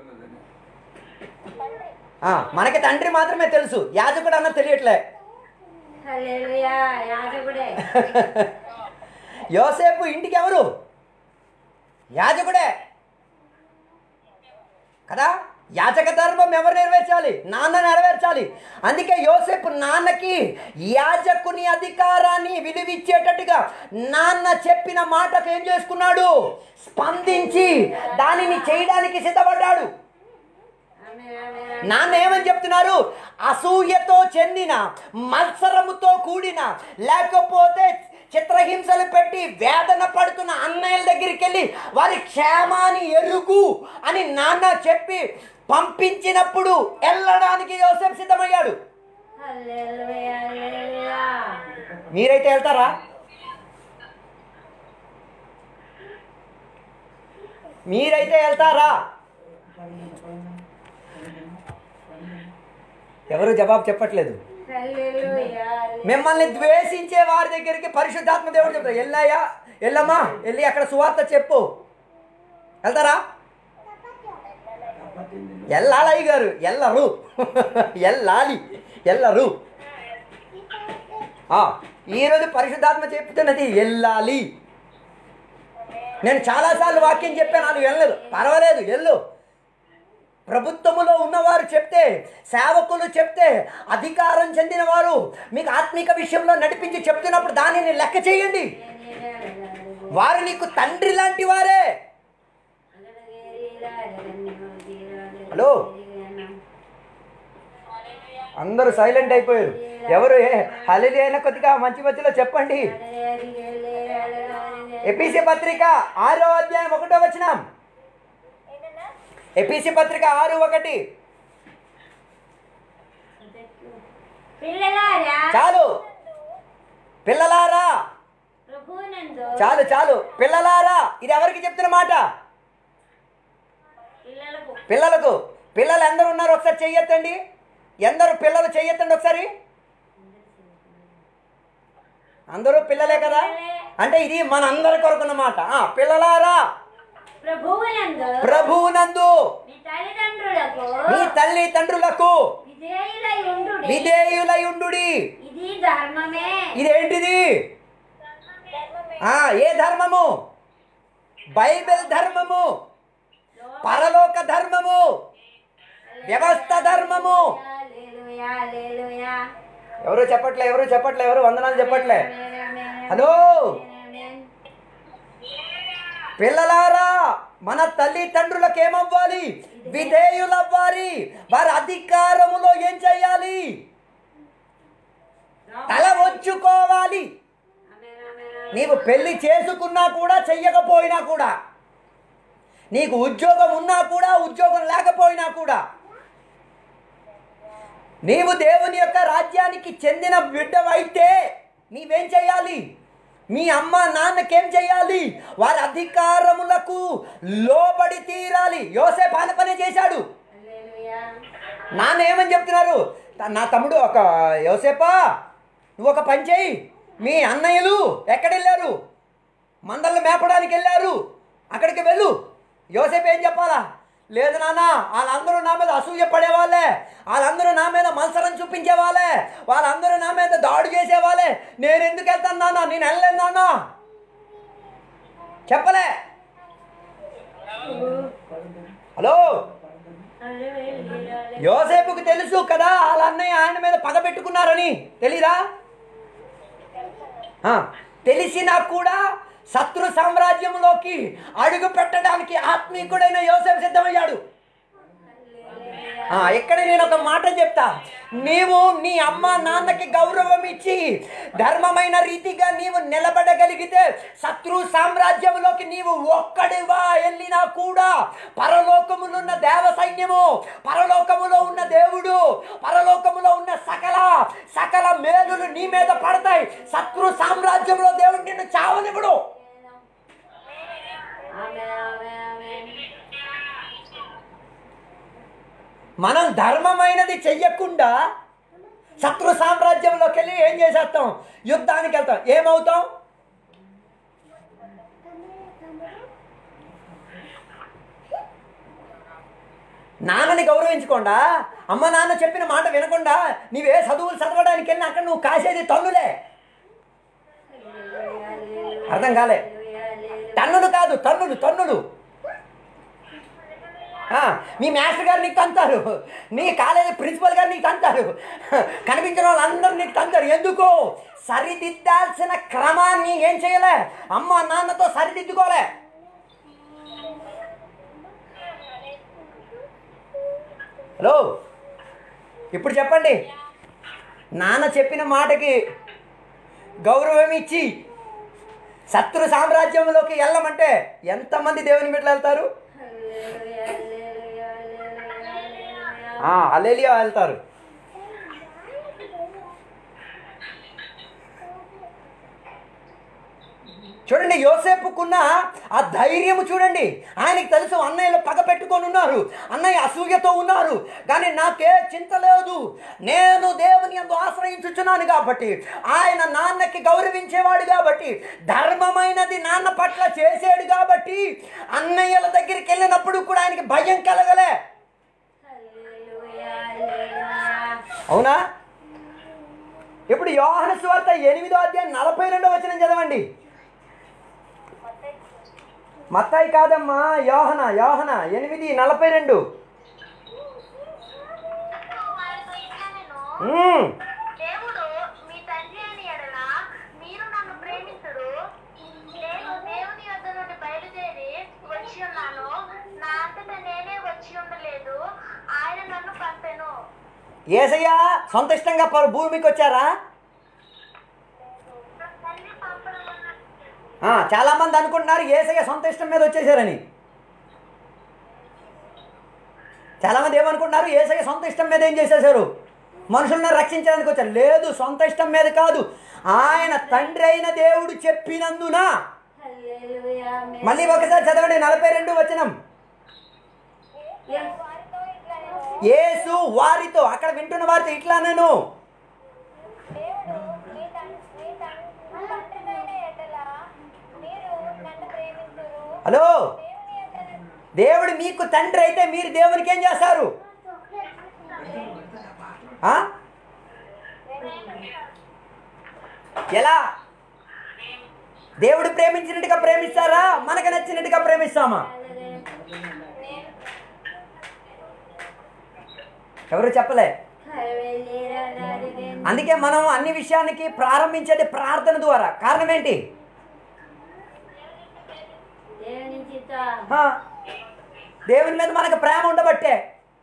ఆ, మనకి తండ్రి మాత్రమే తెలుసు యాజకుడు అన్న తెలియట్లే హల్లెలూయా యాజకుడే యోసేపు ఇంటికి ఎవరు యాజకుడే కదా యాజక ధర్మం ఎవరు నెరవేర్చాలి నాన్న నెరవేర్చాలి అందుకే యోసేపు నాన్నకి యాజకుని అధికారాన్ని విలువిచ్చేటట్టుగా నాన్న చెప్పిన మాటకు ఏం చేసుకున్నాడు స్పందించి దానిని చేయడానికి సిద్ధపడ్డాడు ఆమేన్ ఆమేన్ నాన్న ఏమని చెప్తున్నారు అసూయతో చెందిన మత్సరముతో కూడిన లేకపోతే చిత్రహింసలు పెట్టి వేదన పడుతున్న అన్నయ్యల దగ్గరికి వెళ్ళి వారి క్షేమాన్ని ఎరుగు అని నాన్న చెప్పి పంపించినప్పుడు వెళ్ళడానికి యోసేపు సిద్ధమయ్యాడు హల్లెలూయా హల్లెలూయా మీరైతే వెళ్తారా మీరైతే వెళ్తారా ఎవరు జవాబు చెప్పట్లేదు హల్లెలూయా మిమ్మల్ని ద్వేషించే వారి దగ్గరికి పరిశుద్ధాత్మ దేవుడు చెప్తారు ఎల్లయ్యా ఎల్లమ్మా వెళ్ళి అక్కడ సువార్త చెప్పు వెళ్తారా ఎల్లాలయ్య గారు ఎల్లరు ఎల్లాలి ఎల్లరు ఆ, ఈరోజు పరిశుద్ధాత్మ చెప్తున్నది వెళ్ళాలి నేను చాలాసార్లు వాక్యం చెప్పాను వాళ్ళు వెళ్ళలేదు పర్వాలేదు వెళ్ళు ప్రభుత్వములో ఉన్నవారు చెప్తే సేవకులు చెప్తే అధికారం చెందిన వారు మీకు ఆత్మిక విషయంలో నడిపించి చెప్తున్నప్పుడు దానిని లెక్క చేయండి వారు నీకు తండ్రి లాంటి వారే హలో అందరూ సైలెంట్ అయిపోయారు ఎవరు హలిలి అయినా కొద్దిగా మంచి మధ్యలో చెప్పండి ఎపిసి పత్రిక ఆరో అధ్యాయం ఒకటో వచనం ఏంటన్నా ఎపిసి పత్రిక ఆరు ఒకటి పిల్లలారా చాలు పిల్లలారా ప్రభునందు చాలు చాలు పిల్లలారా ఇది ఎవరికి చెప్తున్న మాట పిల్లలకు పిల్లలకు పిల్లలు ఎందరు ఉన్నారు ఒకసారి చెయ్యొద్దండి ఎందరు పిల్లలు చెయ్యొద్దండి ఒకసారి అందరూ పిల్లలే కదా అంటే ఇది మన అందరి కొరకున్న మాట ఆ, పిల్లలారా ప్రభువునందు ప్రభువునందు మీ తల్లిదండ్రులకు మీ తల్లి తండ్రులకు విధేయులై ఉండు విధేయులై ఉండుడి ఇది ధర్మమే ఇదేంటిది ఆ, ఏ ధర్మము బైబిల్ ధర్మము పరలోక ధర్మము వ్యవస్థ ధర్మము హల్లెలూయా, హల్లెలూయా. ఎవరు చెప్పట్లే ఎవరు చెప్పట్లే ఎవరు వందనాలు చెప్పట్లే ఆమేన్, ఆమేన్, హలో ఆమేన్. పిల్లలారా మన తల్లిదండ్రులకు ఏమవ్వాలి విధేయులవ్వాలి వారి అధికారములో ఏం చేయాలి తల వంచుకోవాలి ఆమేన్, ఆమేన్, ఆమేన్. నీవు పెళ్లి చేసుకున్నా కూడా చెయ్యకపోయినా కూడా నీకు ఉద్యోగం ఉన్నా కూడా ఉద్యోగం లేకపోయినా కూడా నీవు దేవుని యొక్క రాజ్యానికి చెందిన బిడ్డవైతే నీవేం చేయాలి మీ అమ్మ నాన్నకేం చేయాలి వారి అధికారములకు లోబడి తీరాలి యోసే పాన పనే చేశాడు హల్లెలూయా. నాన్న ఏమని చెప్తున్నారు త- నా తమ్ముడు ఒక యోసేపా నువ్వు ఒక పని చేయి మీ అన్నయ్యలు ఎక్కడెళ్ళారు మందలను మేపడానికి వెళ్ళారు అక్కడికి వెళ్ళు యోసేపు ఏం చెప్పాలా లేదు నాన్న వాళ్ళందరూ నా మీద అసూయ పడేవాళ్ళే వాళ్ళందరూ నా మీద మత్సరం చూపించే వాళ్ళే వాళ్ళందరూ నా మీద దాడి చేసేవాళ్ళే నేను ఎందుకు వెళ్తాను నాన్న నేను వెళ్ళలేదు నాన్న చెప్పలే హలో హల్లెలూయా. యోసేపుకు తెలుసు కదా వాళ్ళ అన్నయ్య ఆయన మీద పగ పెట్టుకున్నారని తెలీదా ఆ, తెలిసినా కూడా శత్రు సామ్రాజ్యంలోకి అడుగు పెట్టడానికి ఆత్మీకుడైన యోసేపు సిద్ధమయ్యాడు హల్లెలూయా, ఆ, ఇక్కడ నేను ఒక మాట చెప్తా నీవు నీ అమ్మ నాన్నకి గౌరవం ఇచ్చి ధర్మమైన రీతిగా నీవు నిలబడగలిగితే శత్రు సామ్రాజ్యంలోకి నీవు ఒక్కడివా వెళ్ళినా కూడా పరలోకములో ఉన్న దేవ సైన్యము పరలోకములో ఉన్న దేవుడు పరలోకములో ఉన్న సకల సకల మేలులు నీ మీద పడతాయి శత్రు సామ్రాజ్యంలో దేవుడు నిన్ను చావనివ్వడు ఆమేన్ ఆమేన్ ఆమేన్ మనం ధర్మమైనది చెయ్యకుండా శత్రు సామ్రాజ్యంలోకి వెళ్ళి ఏం చేసేస్తాం యుద్ధానికి వెళ్తాం ఏమవుతాం నాన్నని గౌరవించకుండా అమ్మ నాన్న చెప్పిన మాట వినకుండా నీవే చదువులు చదవడానికి వెళ్ళి అక్కడ నువ్వు కాసేది తన్నులే అర్థం కాలే తన్నులు కాదు తన్నులు తన్నులు ఆ, మీ మాస్టర్ గారు నీకు తంతారు నీ కాలేజీ ప్రిన్సిపల్ గారు నీకు తంతారు కనిపించిన వాళ్ళందరూ నీకు తంతారు ఎందుకు సరిదిద్దాల్సిన క్రమాన్ని ఏం చేయలే అమ్మ నాన్నతో సరిదిద్దుకోలే హలో ఇప్పుడు చెప్పండి నాన్న చెప్పిన మాటకి గౌరవం ఇచ్చి శత్రు సామ్రాజ్యంలోకి వెళ్ళమంటే ఎంతమంది దేవుని బిడ్డలు వెళ్తారు హల్లెలూయా హల్లెలూయా హల్లెలూయా హల్లెలూయా ఆ, అల్లెలియా వెళ్తారు చూడండి యోసేపుకున్న ఆ ధైర్యము చూడండి ఆయనకి తెలుసు అన్నయ్యలు పగ పెట్టుకొని ఉన్నారు అన్నయ్య అసూయతో ఉన్నారు కానీ నాకే చింత లేదు నేను దేవుని అందు ఆశ్రయించుచున్నాను కాబట్టి ఆయన నాన్నకి గౌరవించేవాడు కాబట్టి ధర్మమైనది నాన్న పట్ల చేసాడు కాబట్టి అన్నయ్యల దగ్గరికి వెళ్ళినప్పుడు కూడా ఆయనకి భయం కలగలే హల్లెలూయా హల్లెలూయా అవునా ఇప్పుడు యోహాను స్వార్త ఎనిమిదో అధ్యాయం నలభై రెండో వచనం చదవండి మత్తాయి కాదమ్మా యోహన యోహన ఎనిమిది నలభై రెండు వారితో ఇట్లా నేను మ్మ్. దేవుడు మీ తండ్రి అని ఎడల మీరు నన్ను ప్రేమించుడు నేను దేవుని యొద్ద నుండి బయలుదేరి వచ్చి ఉన్నాను నా అంతటా నేనే వచ్చి ఉండలేదు ఆయన నన్ను పంపెను ఏసయ్య సొంత ఇష్టంగా ప- భూమికి వచ్చారా తండ్రి పంపడం వల్ల ఆ, చాలా మంది అనుకుంటున్నారు ఏసయ్య సొంత ఇష్టం మీద వచ్చేసారని చాలా మంది ఏమనుకుంటున్నారు ఏసయ్య సొంత ఇష్టం మీద ఏం చేసేసారు మనుషులను రక్షించడానికి వచ్చారు లేదు సొంత ఇష్టం మీద కాదు ఆయన తండ్రి అయిన దేవుడు చెప్పినందున హల్లెలూయా ఆమేన్ మళ్ళీ ఒకసారి చదవండి నలభై రెండు వచనం వారితో ఇట్లా నేను యేసు వారితో అక్కడ వింటున్న వారితో ఇట్లా నేను దేవుడు మీ తండ్రి మీ తండ్రి తండ్రినైన ఎడల మీరు నన్ను ప్రేమించురు హలో దేవుని యొద్ద దేవుడు మీకు తండ్రి అయితే మీరు దేవునికి ఏం చేస్తారు ఆ? ఎలా దేవుడు ప్రేమించినట్టుగా ప్రేమిస్తారా మనకు నచ్చినట్టుగా ప్రేమిస్తామా ఎవరు చెప్పలే హల్లెలూయా హల్లెలూయా అందుకే మనం అన్ని విషయానికి ప్రారంభించేది ప్రార్థన ద్వారా కారణం ఏంటి దేవుని చిత్త ఆ, దేవుని మీద మనకు ప్రేమ ఉండబట్టే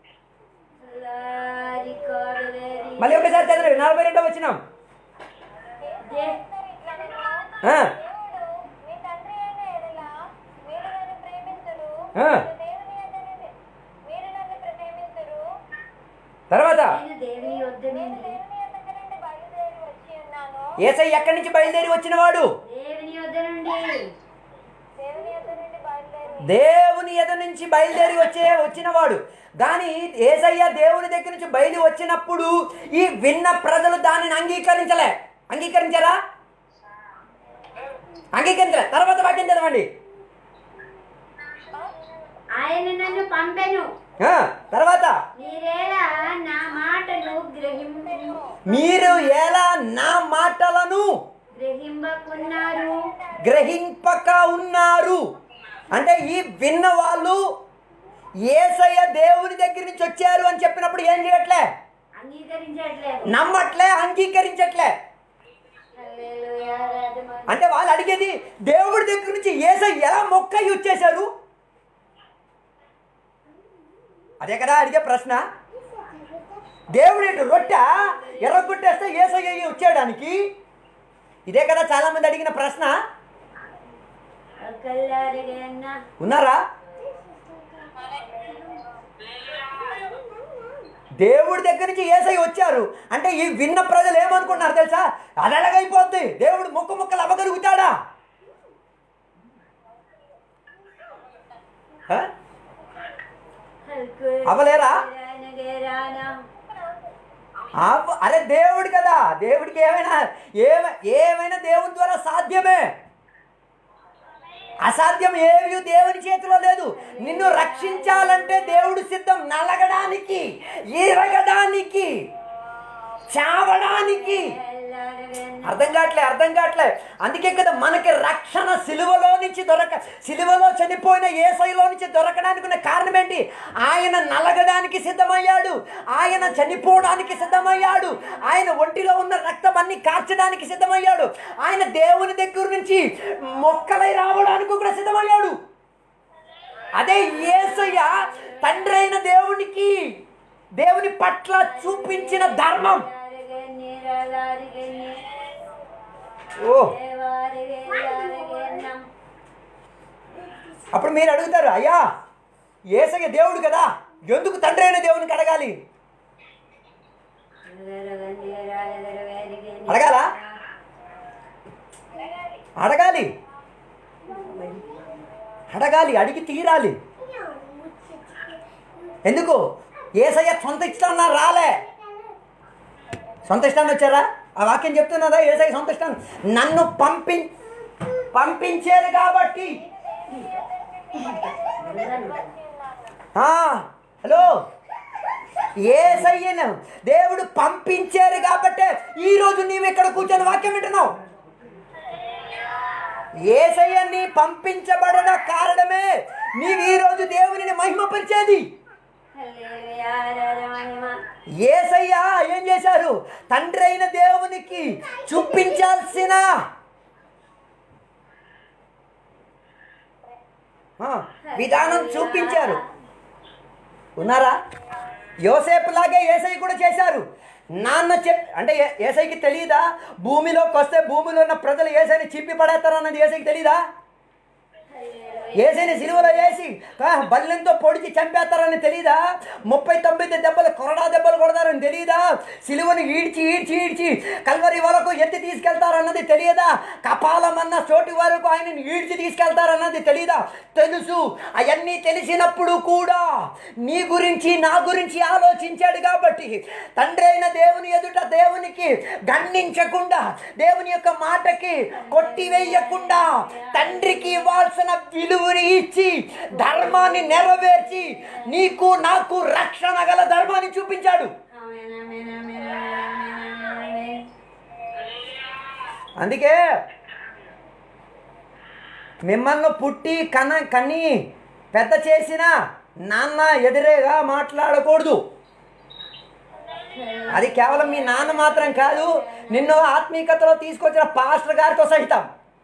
లారి కోడలేరి మళ్ళీ ఒకసారి చదవండి నలభై రెండో వచ్చినాం దే ఇట్లా నేను ఆ, దేవుడు మీ తండ్రి అయిన ఎడల మీరు నన్ను ప్రేమించురు ఆ. దేవుని యొద్ద నుండి మీరు నన్ను ప్రేమించురు తర్వాత నేను దేవుని యొద్ద నుండి దేవుని యొద్ద నుండి బయలుదేరి వచ్చి ఉన్నాను ఏసై ఎక్కడి నుంచి బయలుదేరి వచ్చినవాడు దేవుని యొద్ద నుండి దేవుని యొద్ద నుండి బయలుదేరి దేవుని ఎద నుంచి బయలుదేరి వచ్చే వచ్చినవాడు కానీ ఏసయ్య దేవుని దగ్గర నుంచి బయలు వచ్చినప్పుడు ఈ విన్న ప్రజలు దానిని అంగీకరించలే అంగీకరించారా అంగీకరించలే తర్వాత వాక్యం చదవండి ఆయన నన్ను పంపెను ఆ, తర్వాత మీరేలా నా మాటలు గ్రహింపు మీరు ఎలా నా మాటలను గ్రహింపకున్నారు గ్రహింపక ఉన్నారు అంటే ఈ విన్న వాళ్ళు ఏసయ్య దేవుని దగ్గర నుంచి వచ్చారు అని చెప్పినప్పుడు ఏం చేయట్లే అంగీకరించట్లేదు నమ్మట్లే అంగీకరించట్లే హల్లెలూయా రాజమా అంటే వాళ్ళు అడిగేది దేవుడి దగ్గర నుంచి ఏసయ్య ఎలా మొక్క వచ్చేశారు అదే కదా అడిగే ప్రశ్న దేవుడు ఏంటి రొట్టె ఎర్రగొట్టేస్తే ఏసయ్య వచ్చేయడానికి ఇదే కదా చాలా మంది అడిగిన ప్రశ్న కల్లారిగే అన్న ఉన్నారా దేవుడి దగ్గర నుంచి ఏసై వచ్చారు అంటే ఈ విన్న ప్రజలు ఏమనుకున్నారు తెలుసా అది ఎలాగైపోద్ది దేవుడు ముక్క ముక్కలు అవ్వగలుగుతాడా ఆ? అవలేరా? అవ్వ- అరే దేవుడు కదా దేవుడికి ఏమైనా ఏమ ఏమైనా దేవుని ద్వారా సాధ్యమే అసాధ్యం ఏవి దేవుని చేతిలో లేదు నిన్ను రక్షించాలంటే దేవుడు సిద్ధం నలగడానికి ఈరగడానికి చావడానికి అర్థం కావట్లే అర్థం కావట్లే అందుకే కదా మనకి రక్షణ సిలువలో నుంచి దొరక సిలువలో చనిపోయిన ఏసైలో నుంచి దొరకడానికి ఉన్న కారణం ఏంటి ఆయన నలగడానికి సిద్ధమయ్యాడు ఆయన చనిపోవడానికి సిద్ధమయ్యాడు ఆయన ఒంటిలో ఉన్న రక్తం అన్ని కార్చడానికి సిద్ధమయ్యాడు ఆయన దేవుని దగ్గర నుంచి మొక్కలై రావడానికి కూడా సిద్ధమయ్యాడు అదే ఏసయ్య తండ్రి అయిన దేవునికి దేవుని పట్ల చూపించిన ధర్మం ఓ అప్పుడు మీరు అడుగుతారు అయ్యా ఏసయ్య దేవుడు కదా ఎందుకు తండ్రి అయిన దేవునికి అడగాలి అడగాలా? అడగాలి అడగాలి అడిగి తీరాలి ఎందుకు ఏసయ్య సొంత ఇష్టం రాలే సొంత ఇష్టాన్ని వచ్చారా ఆ వాక్యం చెప్తున్నదా ఏసయ్య సొంత ఇష్టం నన్ను పంపి పంపించారు కాబట్టి ఆ, హలో ఏసయ్యను దేవుడు పంపించారు కాబట్టే ఈరోజు నీవు ఇక్కడ కూర్చొని వాక్యం వింటున్నావు ఏసయ్యని పంపించబడిన కారణమే నీవు ఈరోజు దేవునిని మహిమపరిచేది ఏసయ్య ఏం చేశారు తండ్రి అయిన దేవునికి చూపించాల్సిన ఆ, విధానం చూపించారు ఉన్నారా యోసేపు లాగే ఏసై కూడా చేశారు నాన్న చెప్ అంటే ఏ- ఏసైకి తెలియదా భూమిలోకి వస్తే భూమిలో ఉన్న ప్రజలు ఏసైని చింపి పడేస్తారన్నది ఏసైకి తెలియదా ఏసైని సిలువలో వేసి ఆ, బల్లెంతో పొడిచి చంపేస్తారని తెలియదా ముప్పై తొమ్మిది దెబ్బలు కొరడా దెబ్బలు కొడతారని తెలియదా సిలువను ఈడ్చి ఈడ్చి ఈడ్చి కల్వరి వరకు ఎత్తి తీసుకెళ్తారన్నది తెలియదా కపాలమన్న చోటు వరకు ఆయనని ఈడ్చి తీసుకెళ్తారన్నది తెలియదా తెలుసు అవన్నీ తెలిసినప్పుడు కూడా నీ గురించి నా గురించి ఆలోచించాడు కాబట్టి తండ్రి అయిన దేవుని ఎదుట దేవునికి గణించకుండా దేవుని యొక్క మాటకి కొట్టివేయకుండా తండ్రికి ఇవ్వాల్సిన విలువని ఇచ్చి ధర్మాన్ని నెరవేర్చి నీకు నాకు రక్షణ గల ధర్మాన్ని చూపించాడు అందుకే మిమ్మల్ని పుట్టి కన కని పెద్ద చేసిన నాన్న ఎదురేగా మాట్లాడకూడదు అది కేవలం మీ నాన్న మాత్రం కాదు నిన్ను ఆత్మీయతలో తీసుకొచ్చిన పాస్టర్ గారితో సహితం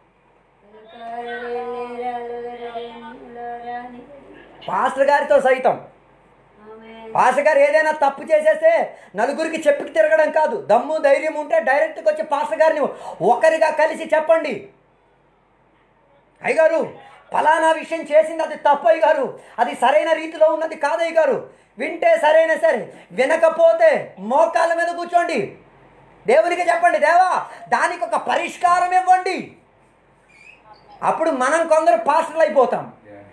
పాస్టర్ గారితో సైతం పాస్టర్ గారు ఏదైనా తప్పు చేసేస్తే నలుగురికి చెప్పి తిరగడం కాదు దమ్ము ధైర్యం ఉంటే డైరెక్ట్గా వచ్చి పాస్టర్ గారిని ఒకరిగా కలిసి చెప్పండి అయ్యగారు ఫలానా విషయం చేసింది అది తప్పు అయ్యగారు అది సరైన రీతిలో ఉన్నది కాదు అయ్యగారు వింటే సరైన సరే వినకపోతే మోకాళ్ళ మీద కూర్చోండి దేవునికి చెప్పండి దేవా దానికి ఒక పరిష్కారం ఇవ్వండి అప్పుడు మనం కొందరు పాస్టర్లు అయిపోతాం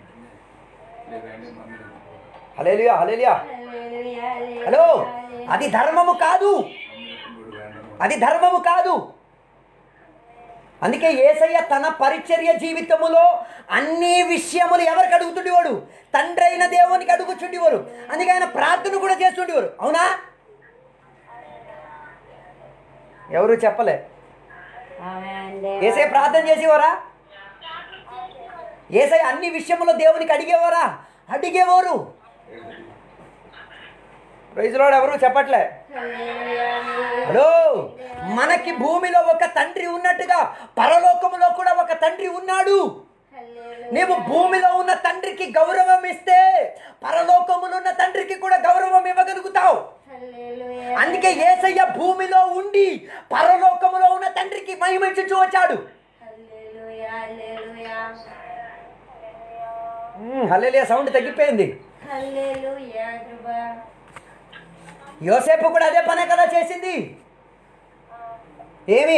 హలేలియా హలేలియా హలో అది ధర్మము కాదు అది ధర్మము కాదు అందుకే ఏసయ్య తన పరిచర్య జీవితములో అన్ని విషయములు ఎవరికి అడుగుతుండేవాడు తండ్రి అయిన దేవునికి అడుగుచుండేవారు అందుకే ఆయన ప్రార్థన కూడా చేస్తుండేవారు అవునా ఎవరు చెప్పలే ఏసై ప్రార్థన చేసేవారా ఏసై అన్ని విషయములో దేవునికి అడిగేవారా అడిగేవారు ప్రైజ్లోడు ఎవరు చెప్పట్లే హలో మనకి భూమిలో ఒక తండ్రి ఉన్నట్టుగా పరలోకములో కూడా ఒక తండ్రి ఉన్నాడు నీవు భూమిలో ఉన్న తండ్రికి గౌరవం ఇస్తే పరలోకములో ఉన్న తండ్రికి కూడా గౌరవం ఇవ్వగలుగుతావు హల్లెలూయా అందుకే ఏసయ్య భూమిలో ఉండి పరలోకములో ఉన్న తండ్రికి మహిమించుచూ వచ్చాడు హల్లెలూయా హల్లెలూయా హల్లెలూయా సౌండ్ తగ్గిపోయింది హల్లెలూయా కృపా యోసేపు కూడా అదే పనే కదా చేసింది ఏమి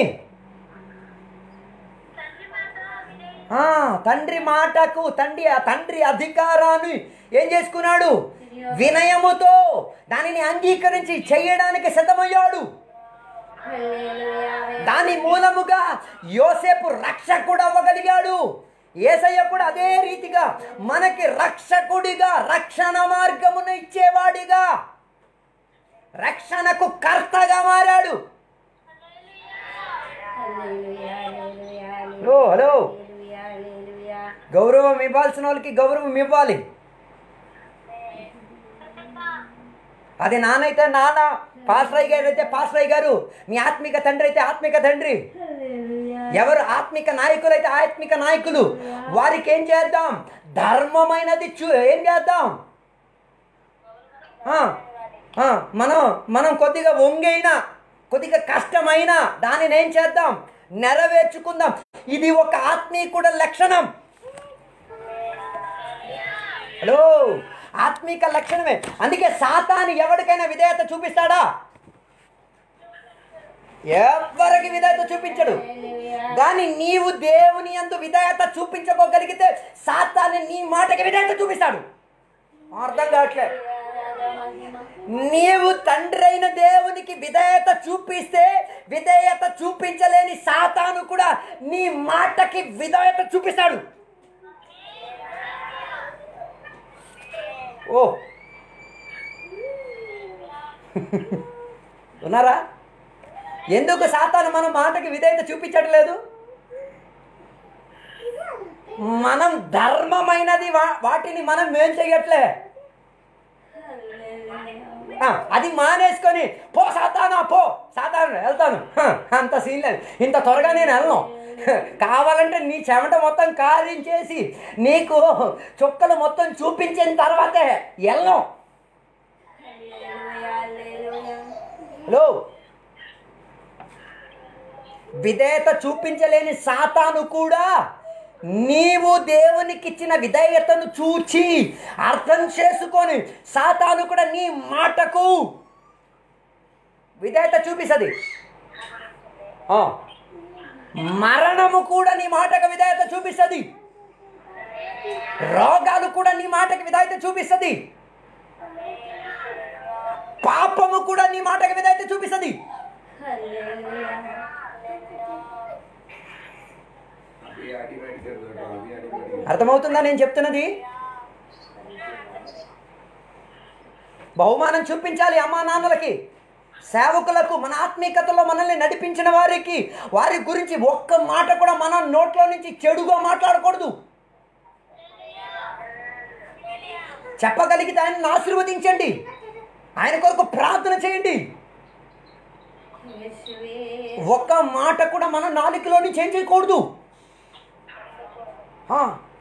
తండ్రి మాట వినే ఆ, తండ్రి మాటకు తండ్రి ఆ తండ్రి అధికారాన్ని ఏం చేసుకున్నాడు వినయముతో దానిని అంగీకరించి చేయడానికి సిద్ధమయ్యాడు హల్లెలూయా దాని మూలముగా యోసేపు రక్షకుడు అవ్వగలిగాడు ఏసయ్య కూడా అదే రీతిగా మనకి రక్షకుడిగా రక్షణ మార్గమును ఇచ్చేవాడిగా రక్షణకు కర్తగా మారాడు హల్లెలూయా హల్లెలూయా హలో హలో హల్లెలూయా హల్లెలూయా గౌరవం ఇవ్వాల్సిన వాళ్ళకి గౌరవం ఇవ్వాలి అది నాన్నైతే నాన్న పాస్రాయ్ గారు అయితే పాస్రాయ్ గారు మీ ఆత్మిక తండ్రి అయితే ఆత్మిక తండ్రి హల్లెలూయా ఎవరు ఆత్మిక నాయకులు అయితే ఆత్మిక నాయకులు వారికి ఏం చేద్దాం ధర్మమైనది చూ ఏం చేద్దాం ఆ, ఆ, మనం మనం కొద్దిగా వంగైనా కొద్దిగా కష్టమైనా దానిని ఏం చేద్దాం నెరవేర్చుకుందాం ఇది ఒక ఆత్మీకుడ లక్షణం హలో ఆత్మీక లక్షణమే అందుకే సాతాను ఎవరికైనా విధేయత చూపిస్తాడా ఎవరికి విధేయత చూపించడు కానీ నీవు దేవుని అందు విధేయత చూపించుకోగలిగితే సాతాన్ని నీ మాటకి విధేయత చూపిస్తాడు అర్థం కావట్లే నీవు తండ్రి అయిన దేవునికి విధేయత చూపిస్తే విధేయత చూపించలేని సాతాను కూడా నీ మాటకి విధేయత చూపిస్తాడు ఓ ఉన్నారా ఎందుకు సాతాను మన మాటకి విధేయత చూపించట్లేదు మనం ధర్మమైనది వా- వాటిని మనం ఏం చెయ్యట్లే ఆ, అది మానేసుకొని పో సాతానా పో సాతాను వెళ్తాను హ, అంత సీన్ లేదు ఇంత త్వరగా నేను వెళ్ళను హ, కావాలంటే నీ చెమట మొత్తం కారించేసి నీకు చుక్కలు మొత్తం చూపించిన తర్వాతే వెళ్ళను హల్లెలూయా హల్లెలూయా హలో విధేయత చూపించలేని సాతాను కూడా నీవు దేవునికి ఇచ్చిన విధేయతను చూచి అర్థం చేసుకొని సాతాను కూడా నీ మాటకు విధేయత చూపిస్తుంది ఆ. మరణము కూడా నీ మాటకు విధేయత చూపిస్తుంది రోగాలు కూడా నీ మాటకి విధేయత చూపిస్తుంది పాపము కూడా నీ మాటకి విధేయత చూపిస్తుంది హల్లెలూయా अभी ऑटोमेटिक कर दो अभी ऑटोमेटिक అర్థమవుతుందా నేను చెప్తున్నది బహుమానం చూపించాలి అమ్మా నాన్నలకి సేవకులకు మన ఆత్మీయతలో మనల్ని నడిపించిన వారికి వారి గురించి ఒక్క మాట కూడా మన నోట్లో నుంచి చెడుగా మాట్లాడకూడదు చెప్పగలిగితే ఆయనను ఆశీర్వదించండి ఆయన కొరకు ప్రార్థన చేయండి యేసువే ఒక్క మాట కూడా మన నాలుకలో నుంచి ఏం చేయకూడదు ఆ.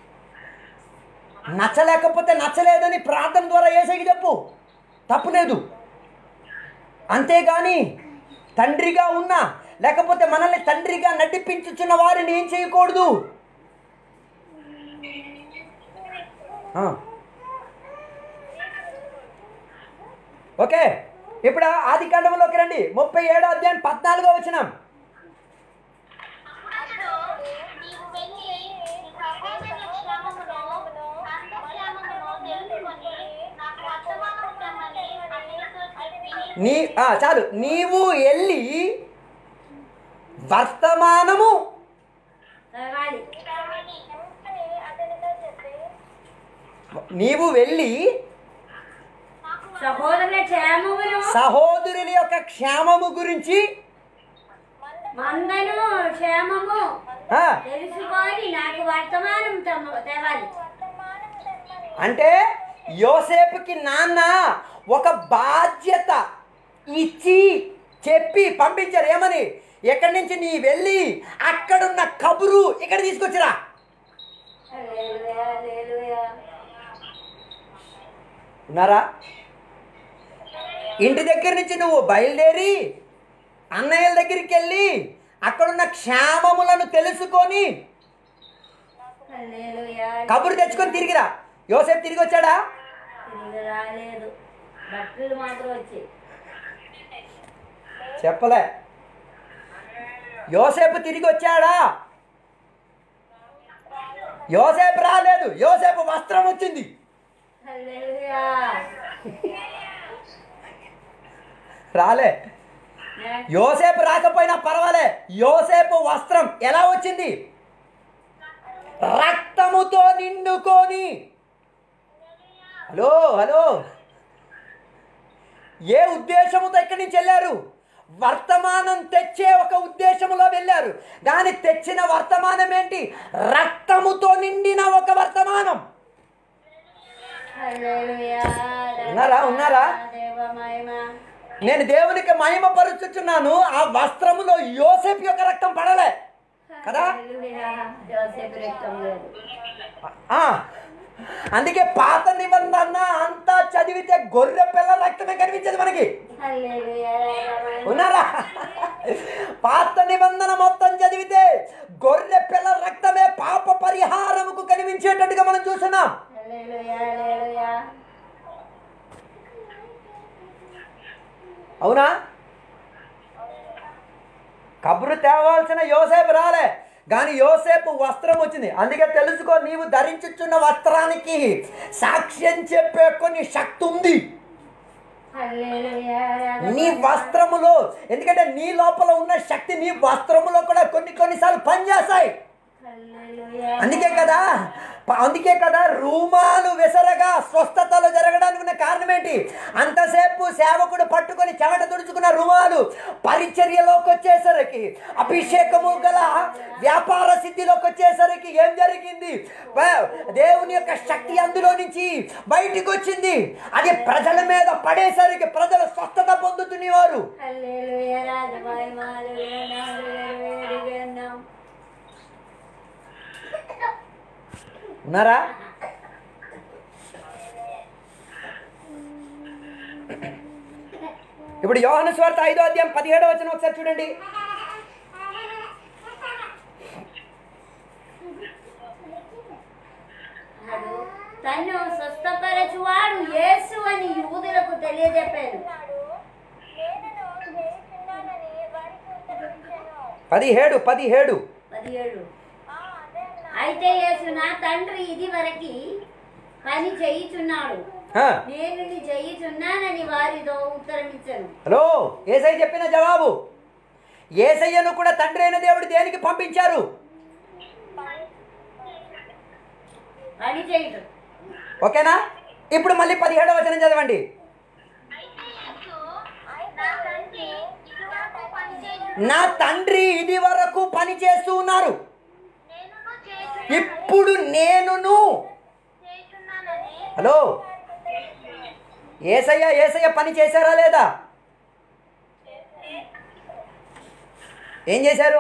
నచ్చలేకపోతే నచ్చలేదని ప్రార్థన ద్వారా ఏసైకి చెప్పు తప్పులేదు అంతేగాని తండ్రిగా ఉన్నా లేకపోతే మనల్ని తండ్రిగా నడిపించుచున్న వారిని ఏం చేయకూడదు ఆ. ఓకే ఇప్పుడు ఆది కాండంలోకి రండి ముప్పై ఏడో అధ్యాయం పద్నాలుగో వచ్చినాం అతడు నీవు వెళ్ళి నీ సహోదరుల క్షేమమును అంతఃక్షేమమును తెలుసుకొని నాకు వర్తమానము తెమ్మని అతనితో చెప్పి నీ ఆ, చాలు నీవు వెళ్ళి వర్తమానము రావాలి అతనితో చెప్పి నీవు వెళ్ళి సహోదరుల క్షేమమును సహోదరుల యొక్క క్షేమము గురించి మందను క్షేమము ఆ, తెలుసుకొని నాకు వర్తమానం తెమ్మ- తేవాలి అంటే యోసేపుకి నాన్న ఒక బాధ్యత ఇచ్చి చెప్పి పంపించారు ఏమని ఎక్కడి నుంచి నీ వెళ్ళి అక్కడున్న కబురు ఇక్కడ తీసుకొచ్చిరా హల్లెలూయా హల్లెలూయా ఉన్నారా ఇంటి దగ్గర నుంచి నువ్వు బయలుదేరి అన్నయ్యల దగ్గరికి వెళ్ళి అక్కడున్న క్షేమములను తెలుసుకొని హల్లెలూయా. కబురు తెచ్చుకొని తిరిగిరా యోసేపు తిరిగి వచ్చాడా తిరిగి రాలేదు బట్టలు మాత్రం వచ్చాయి చెప్పలే యోసేపు తిరిగి వచ్చాడా యోసేపు రాలేదు యోసేపు వస్త్రం వచ్చింది హల్లెలూయా. రాలే నే- యోసేపు రాకపోయినా పర్వాలే యోసేపు వస్త్రం ఎలా వచ్చింది రక్తముతో నిండుకొని హలో హలో ఏ ఉద్దేశముతో ఇక్కడి నుంచి వెళ్ళారు వర్తమానం తెచ్చే ఒక ఉద్దేశములో వెళ్ళారు దాని తెచ్చిన వర్తమానం ఏంటి రక్తముతో నిండిన ఒక వర్తమానం హల్లెలూయా. ఉన్నారా? ఉన్నారా? దేవ మహిమ. నేను దేవునికి మహిమ పరుచుచున్నాను ఆ వస్త్రములో యోసేపు యొక్క రక్తం పడలే కదా? హల్లెలూయా. యోసేపు రక్తం లేదు ఆ, అందుకే పాత నిబంధన అంతా చదివితే గొర్రె పిల్ల రక్తమే కనిపించేది మనకి హల్లెలూయా. ఉన్నారా పాత నిబంధన మొత్తం చదివితే గొర్రె పిల్ల రక్తమే పాప పరిహారముకు కనిపించేటట్టుగా మనం చూస్తున్నాం హల్లెలూయా. హల్లెలూయా. అవునా కబురు తేవాల్సిన యోసేపు రాలే కానీ యోసేపు వస్త్రం వచ్చింది అందుకే తెలుసుకో నీవు ధరించుచున్న వస్త్రానికి సాక్ష్యం చెప్పే కొన్ని శక్తి ఉంది హల్లెలూయా. నీ వస్త్రములో ఎందుకంటే నీ లోపల ఉన్న శక్తి నీ వస్త్రములో కూడా కొన్ని కొన్నిసార్లు పనిచేస్తాయి హల్లెలూయా. అందుకే కదా ప- అందుకే కదా రూమాలు విసరగా స్వస్థతలు జరగడానికి ఉన్న కారణం ఏంటి అంతసేపు సేవకుడు పట్టుకొని చెమట తుడుచుకున్న రుమాలు పరిచర్యలోకి వచ్చేసరికి అభిషేకము గల వ్యాపార సిద్ధిలోకి వచ్చేసరికి ఏం జరిగింది వా- దేవుని యొక్క శక్తి అందులో నుంచి బయటికి వచ్చింది అది ప్రజల మీద పడేసరికి ప్రజలు స్వస్థత పొందుతునేవారు హల్లెలూయా. రాజ మహిమ. హల్లెలూయా. హల్లెలూయా. ఉన్నారా ఇప్పుడు యోహాను స్వార్థ ఐదో అధ్యాయం పదిహేడో వచ్చిన ఒకసారి చూడండి అన్నాడు, తన్ను స్వస్థపరచువాడు యేసు అని యూదులకు తెలియజెప్పారు నేనను చేయుచున్నానని వారికి ఉత్తరించాను పదిహేడు పదిహేడు పదిహేడు ఆ, అదే అన్నా. అయితే యేసు నా తండ్రి ఇది వరకు పని చేయుచున్నాడు ఆ, నేను నీ చేయుచున్నానని వారితో ఉత్తరం ఇచ్చాను హలో ఏసై చెప్పిన జవాబు ఏసయ్యను కూడా తండ్రి అయిన దేవుడు దేనికి పంపించారు పని చేయటం ఓకేనా ఇప్పుడు మళ్ళీ పదిహేడవ వచనం చదవండి అయితే యేసు నా తండ్రి ఇదివరకు పనిచేయు నా తండ్రి ఇది వరకు పని చేస్తూ ఉన్నారు నేనును చేయుచున్నానని ఇప్పుడు నేనును చేయుచున్నానని హలో ఏసయ్య ఏసయ్య పని చేశారా లేదా ఏం చేశారు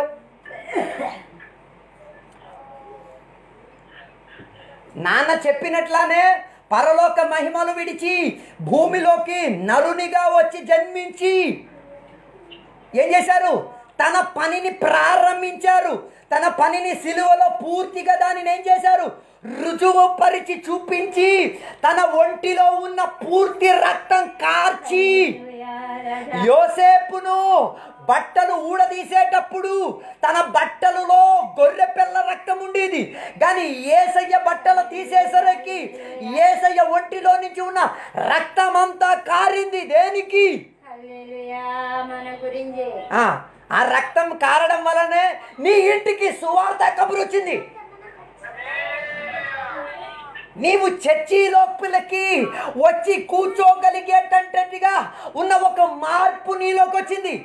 నాన్న చెప్పినట్లానే పరలోక మహిమలు విడిచి భూమిలోకి నరునిగా వచ్చి జన్మించి ఏం చేశారు తన పనిని ప్రారంభించారు తన పనిని సిలువలో పూర్తిగా దానిని ఏం చేశారు రుజువు పరిచి చూపించి తన ఒంటిలో ఉన్న పూర్తి రక్తం కార్చి యోసేపును బట్టలు ఊడదీసేటప్పుడు తన బట్టలలో గొర్రె పిల్ల రక్తం ఉండేది కానీ ఏసయ్య బట్టలు తీసేసరికి ఏసయ్య ఒంటిలో నుంచి ఉన్న రక్తం అంతా కారింది దేనికి హల్లెలూయా మన గురించి ఆ ఆ రక్తం కారడం వలనే నీ ఇంటికి సువార్త కబురు వచ్చింది నీవు చర్చి లోపలికి వచ్చి కూర్చోగలిగేటట్టుగా ఉన్న ఒక మార్పు నీలోకి వచ్చింది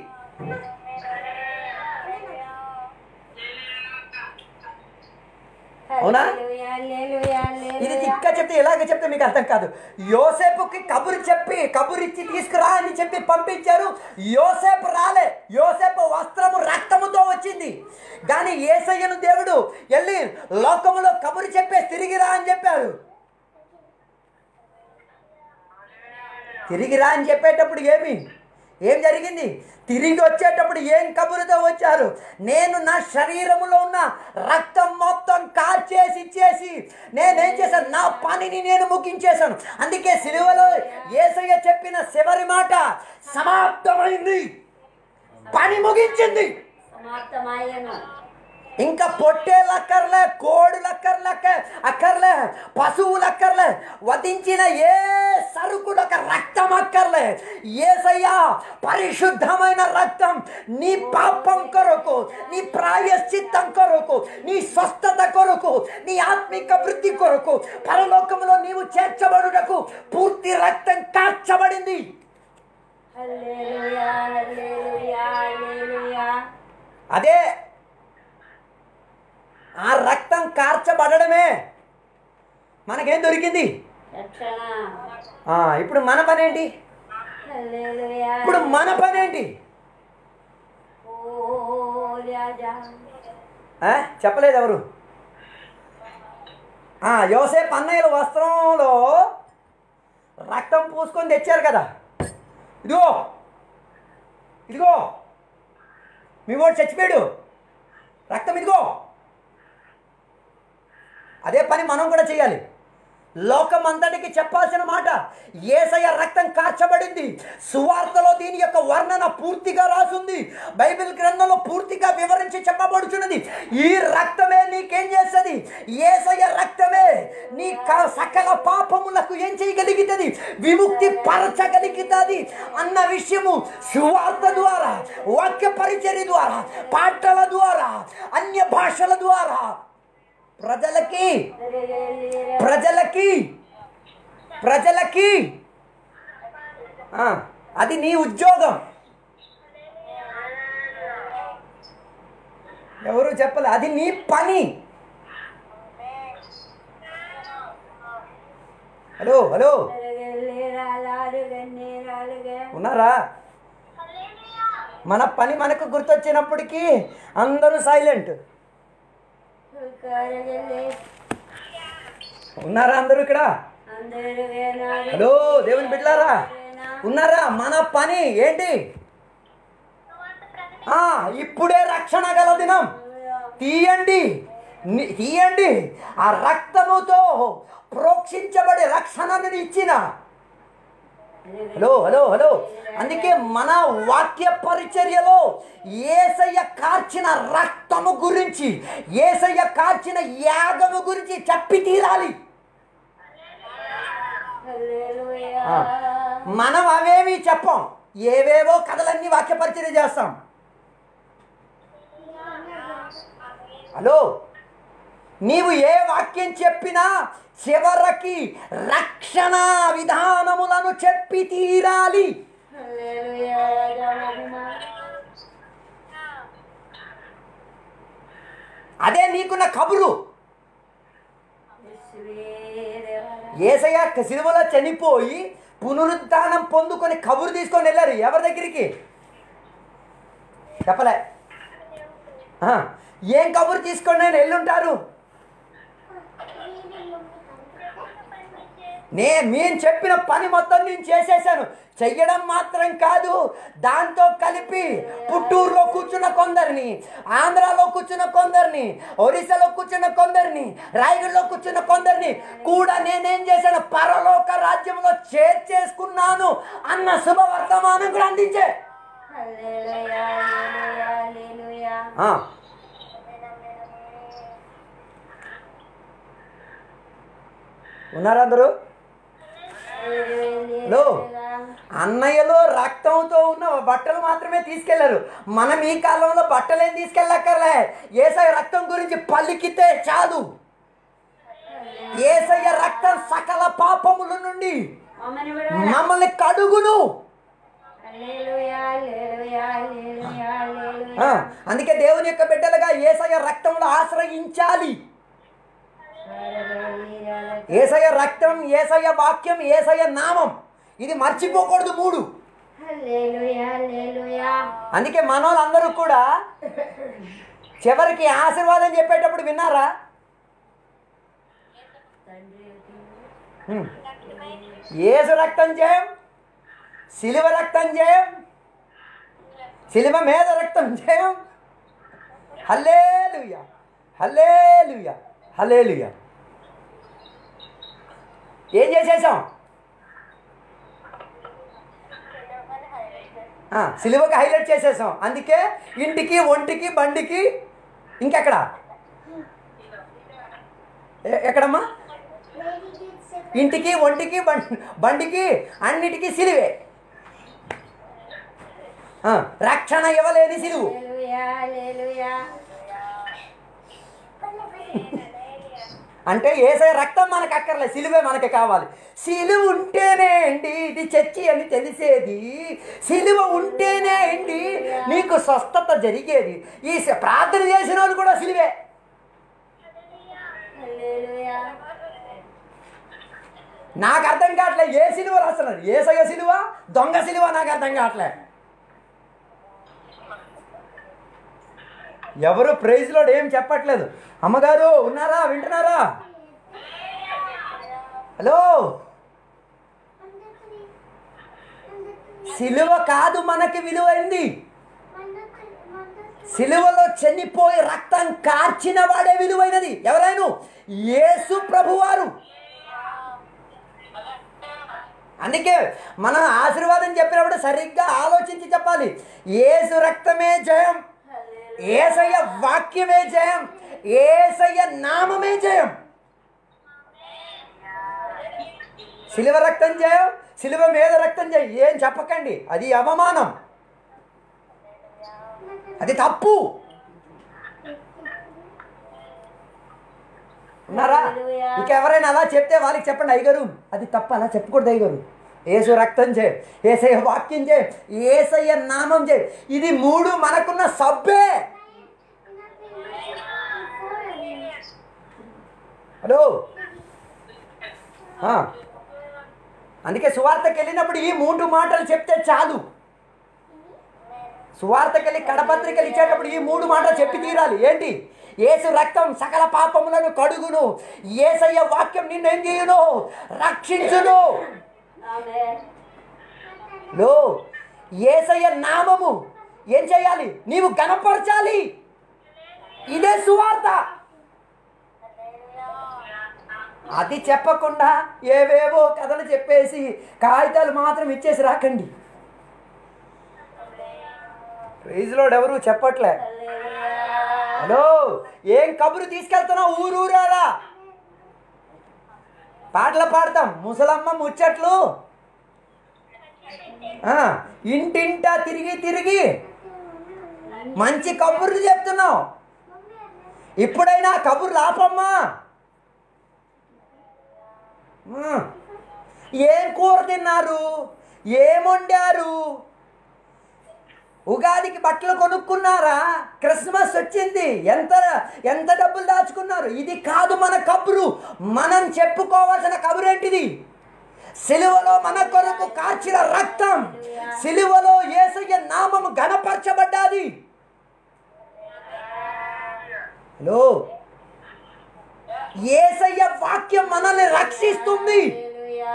అవునా? హల్లెలూయా, హల్లెలూయా, ఇది హల్లెలూయా. ఇంకా చెప్తే ఇలాగ చెప్తే మీకు అర్థం కాదు యోసేపుకి కబురు చెప్పి కబురు ఇచ్చి తీసుకురా అని చెప్పి పంపించారు యోసేపు రాలే యోసేపు వస్త్రము రక్తముతో వచ్చింది కానీ ఏసయ్యను దేవుడు వెళ్ళి లోకములో కబురు చెప్పే తిరిగిరా అని చెప్పాడు తిరిగి రా అని చెప్పేటప్పుడు ఏమి ఏం జరిగింది తిరిగి వచ్చేటప్పుడు ఏం కబురుతో వచ్చారు నేను నా శరీరములో ఉన్న రక్తం మొత్తం కార్చేసి ఇచ్చేసి నేనేం చేశాను నా పనిని నేను ముగించేశాను అందుకే సిలువలో ఏసయ్య చెప్పిన చివరి మాట సమాప్తమైంది పని ముగించింది సమాప్తమాయను ఇంకా పొట్టేలు అక్కర్లే కోడులు అక్కర్లే అక్క- అక్కర్లే పశువులు అక్కర్లే వధించిన ఏ సరుకుడు ఒక రక్తం అక్కర్లే ఏసయ్యా పరిశుద్ధమైన రక్తం నీ పాపం కొరకు నీ ప్రాయశ్చిత్తం కొరకు నీ స్వస్థత కొరకు నీ ఆత్మిక వృద్ధి కొరకు పరలోకంలో నీవు చేర్చబడుటకు పూర్తి రక్తం కార్చబడింది హల్లెలూయా హల్లెలూయా హల్లెలూయా అదే ఆ రక్తం కార్చబడమే మనకేం దొరికింది రక్షణ ఆ, ఇప్పుడు మన పని ఏంటి హల్లెలూయా ఇప్పుడు మన పని ఏంటి ఓ రాజా ఆ, చెప్పలేదు ఎవరు ఆ, యోసేపు అన్నయ్యల వస్త్రంలో రక్తం పూసుకొని తెచ్చారు కదా ఇదిగో ఇదిగో మీ వాడు చచ్చిపోయాడు రక్తం ఇదిగో అదే పని మనం కూడా చేయాలి లోకం అంతటికి చెప్పాల్సిన మాట ఏసయ్య రక్తం కార్చబడింది సువార్తలో దీని యొక్క వర్ణన పూర్తిగా రాసుంది బైబిల్ గ్రంథంలో పూర్తిగా వివరించి చెప్పబడుచున్నది ఈ రక్తమే నీకేం చేస్తుంది ఏసయ్య రక్తమే నీ క- సకల పాపములకు ఏం చేయగలుగుతుంది విముక్తి పరచగలుగుతుంది అన్న విషయము సువార్త ద్వారా వాక్య పరిచర్య ద్వారా పాటల ద్వారా అన్య భాషల ద్వారా ప్రజలకి ప్రజలకి ప్రజలకి ఆ, అది నీ ఉద్యోగం ఎవరు చెప్పలే అది నీ పని హలో హలో ఉన్నారా మన పని మనకు గుర్తొచ్చినప్పటికీ అందరూ సైలెంట్ ఉన్నారా అందరూ ఇక్కడ హలో దేవుని బిడ్డలారా ఉన్నారా మన పని ఏంటి ఆ, ఇప్పుడే రక్షణ గల దినం తీయండి ని- తీయండి ఆ రక్తముతో ప్రోక్షించబడి రక్షణను ఇచ్చిన హలో హలో హలో అందుకే మన వాక్య పరిచర్యలో ఏసయ్య కార్చిన రక్తము గురించి ఏసయ్య కార్చిన యాగము గురించి చెప్పి తీరాలి ఆ, మనం అవేవి చెప్పం ఏవేవో కథలన్నీ వాక్య పరిచర్య చేస్తాం హలో నీవు ఏ వాక్యం చెప్పినా చివరికి రక్షణ విధానములను చెప్పి తీరాలి అదే నీకున్న కబురు ఏసయ్య సిలువలో చనిపోయి పునరుద్ధానం పొందుకొని కబురు తీసుకొని వెళ్ళారు ఎవరి దగ్గరికి చెప్పలే ఆ, ఏం కబురు తీసుకొని నేను వెళ్ళుంటారు నే మేము చెప్పిన పని మొత్తం నేను చేసేసాను చెయ్యడం మాత్రం కాదు దాంతో కలిపి పుట్టూరులో కూర్చున్న కొందరిని ఆంధ్రాలో కూర్చున్న కొందరిని ఒరిస్సాలో కూర్చున్న కొందరిని రాయగఢ్లో కూర్చున్న కొందరిని కూడా నేనేం చేశాను పరలోక రాజ్యంలో చేర్చేసుకున్నాను అన్న శుభవర్తమానం కూడా అందించే ఆ, ఉన్నారా అందరూ హలో అన్నయ్యలో రక్తంతో ఉన్న బట్టలు మాత్రమే తీసుకెళ్లారు మనం ఈ కాలంలో బట్టలేం తీసుకెళ్ళక్కర్లే ఏసయ్య రక్తం గురించి పలికితే చాలు ఏసయ్య రక్తం సకల పాపముల నుండి మమ్మల్ని కడుగును ఆ, అందుకే దేవుని యొక్క బిడ్డలుగా ఏసయ్య రక్తంలో ఆశ్రయించాలి ఏసయ్య రక్తం ఏసయ్య వాక్యం ఏసయ్య నామం ఇది మర్చిపోకూడదు మూడు అందుకే మనోళ్ళందరూ కూడా చివరికి ఆశీర్వాదం చెప్పేటప్పుడు విన్నారా హ్మ్. ఏసు రక్తం చేయం సిలువ రక్తం జయం సిలువ మీద రక్తం జయం హల్లేలుయ హల్లేలుయ హల్లేలుయ ఏం చేసేసాం ఆ, సిలువకి హైలైట్ చేసేసాం అందుకే ఇంటికి ఒంటికి బండికి ఇంకెక్కడ ఎ- ఎక్కడమ్మా ఇంటికి ఒంటికి బండి బండికి అన్నిటికీ సిలువే ఆ, రక్షణ ఇవ్వలేని సిలువు హల్లెలూయా, హల్లెలూయా. అంటే ఏసే రక్తం మనకు అక్కర్లే సిలువే మనకి కావాలి సిలువ ఉంటేనే అండి ఇది చర్చి అని తెలిసేది సిలువ ఉంటేనే అండి నీకు స్వస్థత జరిగేది ఈ స- ప్రార్థన చేసిన వాళ్ళు కూడా సిలువే హల్లెలూయా. నాకు అర్థం కావట్లే ఏ సిలువ రాస్తున్నారు ఏసయ్య సిలువ దొంగ సిలువ నాకు అర్థం కావట్లే ఎవరు ప్రైజ్లో ఏం చెప్పట్లేదు అమ్మగారు ఉన్నారా వింటున్నారా హలో సిలువ కాదు మనకి విలువైంది సిలువలో చనిపోయి రక్తం కార్చిన వాడే విలువైనది ఎవరైనా యేసు ప్రభువారు అందుకే మనం ఆశీర్వాదం చెప్పినప్పుడు సరిగ్గా ఆలోచించి చెప్పాలి ఏసు రక్తమే జయం ఏసయ్య వాక్యమే జయం ఏసయ్య నామమే జయం సిలువ రక్తం జయం సిలువ మీద రక్తం జయం ఏం చెప్పకండి అది అవమానం అది తప్పు ఉన్నారా ఇంకెవరైనా అలా చెప్తే వాళ్ళకి చెప్పండి అయ్యగారు అది తప్ప అలా చెప్పకూడదు అయ్యగారు ఏసు రక్తం చే ఏసయ్య వాక్యం చే ఏసయ్య నామం చే ఇది మూడు మనకున్న సబ్బే హలో ఆ. అందుకే సువార్తకి వెళ్ళినప్పుడు ఈ మూడు మాటలు చెప్తే చాలు సువార్తకి వెళ్ళి కడపత్రికలు ఇచ్చేటప్పుడు ఈ మూడు మాటలు చెప్పి తీరాలి ఏంటి ఏసు రక్తం సకల పాపములను కడుగును ఏసయ్య వాక్యం నిన్నేం చేయును రక్షించును ఆమేన్. లో ఏసయ్య నామము ఏం చేయాలి నీవు గణపరచాలి ఇదే సువార్త అది చెప్పకుండా ఏవేవో కథలు చెప్పేసి కాగితాలు మాత్రం ఇచ్చేసి రాకండి ప్రైజ్లోడ్ ఎవరు చెప్పట్లే హలో ఏం కబురు తీసుకెళ్తున్నావు ఊరూరారా పాటలు పాడతాం ముసలమ్మ ముచ్చట్లు ఆ, ఇంటింటా తిరిగి తిరిగి మంచి కబుర్లు చెప్తున్నావు ఇప్పుడైనా కబుర్లు ఆపమ్మా ఆ, ఏం కూర తిన్నారు ఏం వండారు ఉగాదికి బట్టలు కొనుక్కున్నారా క్రిస్మస్ వచ్చింది ఎంత ఎంత డబ్బులు దాచుకున్నారు ఇది కాదు మన కబురు మనం చెప్పుకోవాల్సిన కబురు ఏంటిది సిలువలో మన కొరకు కార్చిన రక్తం సిలువలో యేసయ్య నామం ఘనపరచబడ్డాది హలో యేసయ్య వాక్యం మనల్ని రక్షిస్తుంది హల్లెలూయా.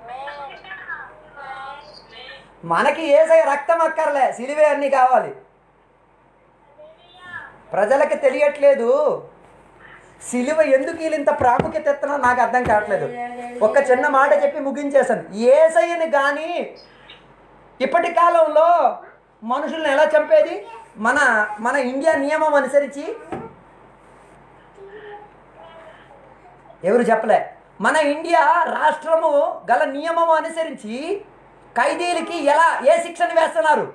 మనకి ఏసయ్య రక్తం అక్కర్లే సిలువే అన్ని కావాలి ప్రజలకు తెలియట్లేదు సిలువ ఎందుకు వీళ్ళు ఇంత ప్రాముఖ్యత ఎత్తున్నా నాకు అర్థం కావట్లేదు ఒక చిన్న మాట చెప్పి ముగించేశాను ఏసయ్యని కానీ ఇప్పటి కాలంలో మనుషుల్ని ఎలా చంపేది మన మన ఇండియా నియమం అనుసరించి ఎవరు చెప్పలే మన ఇండియా రాష్ట్రము గల నియమం అనుసరించి ఖైదీలకి ఎలా ఏ శిక్షను వేస్తున్నారు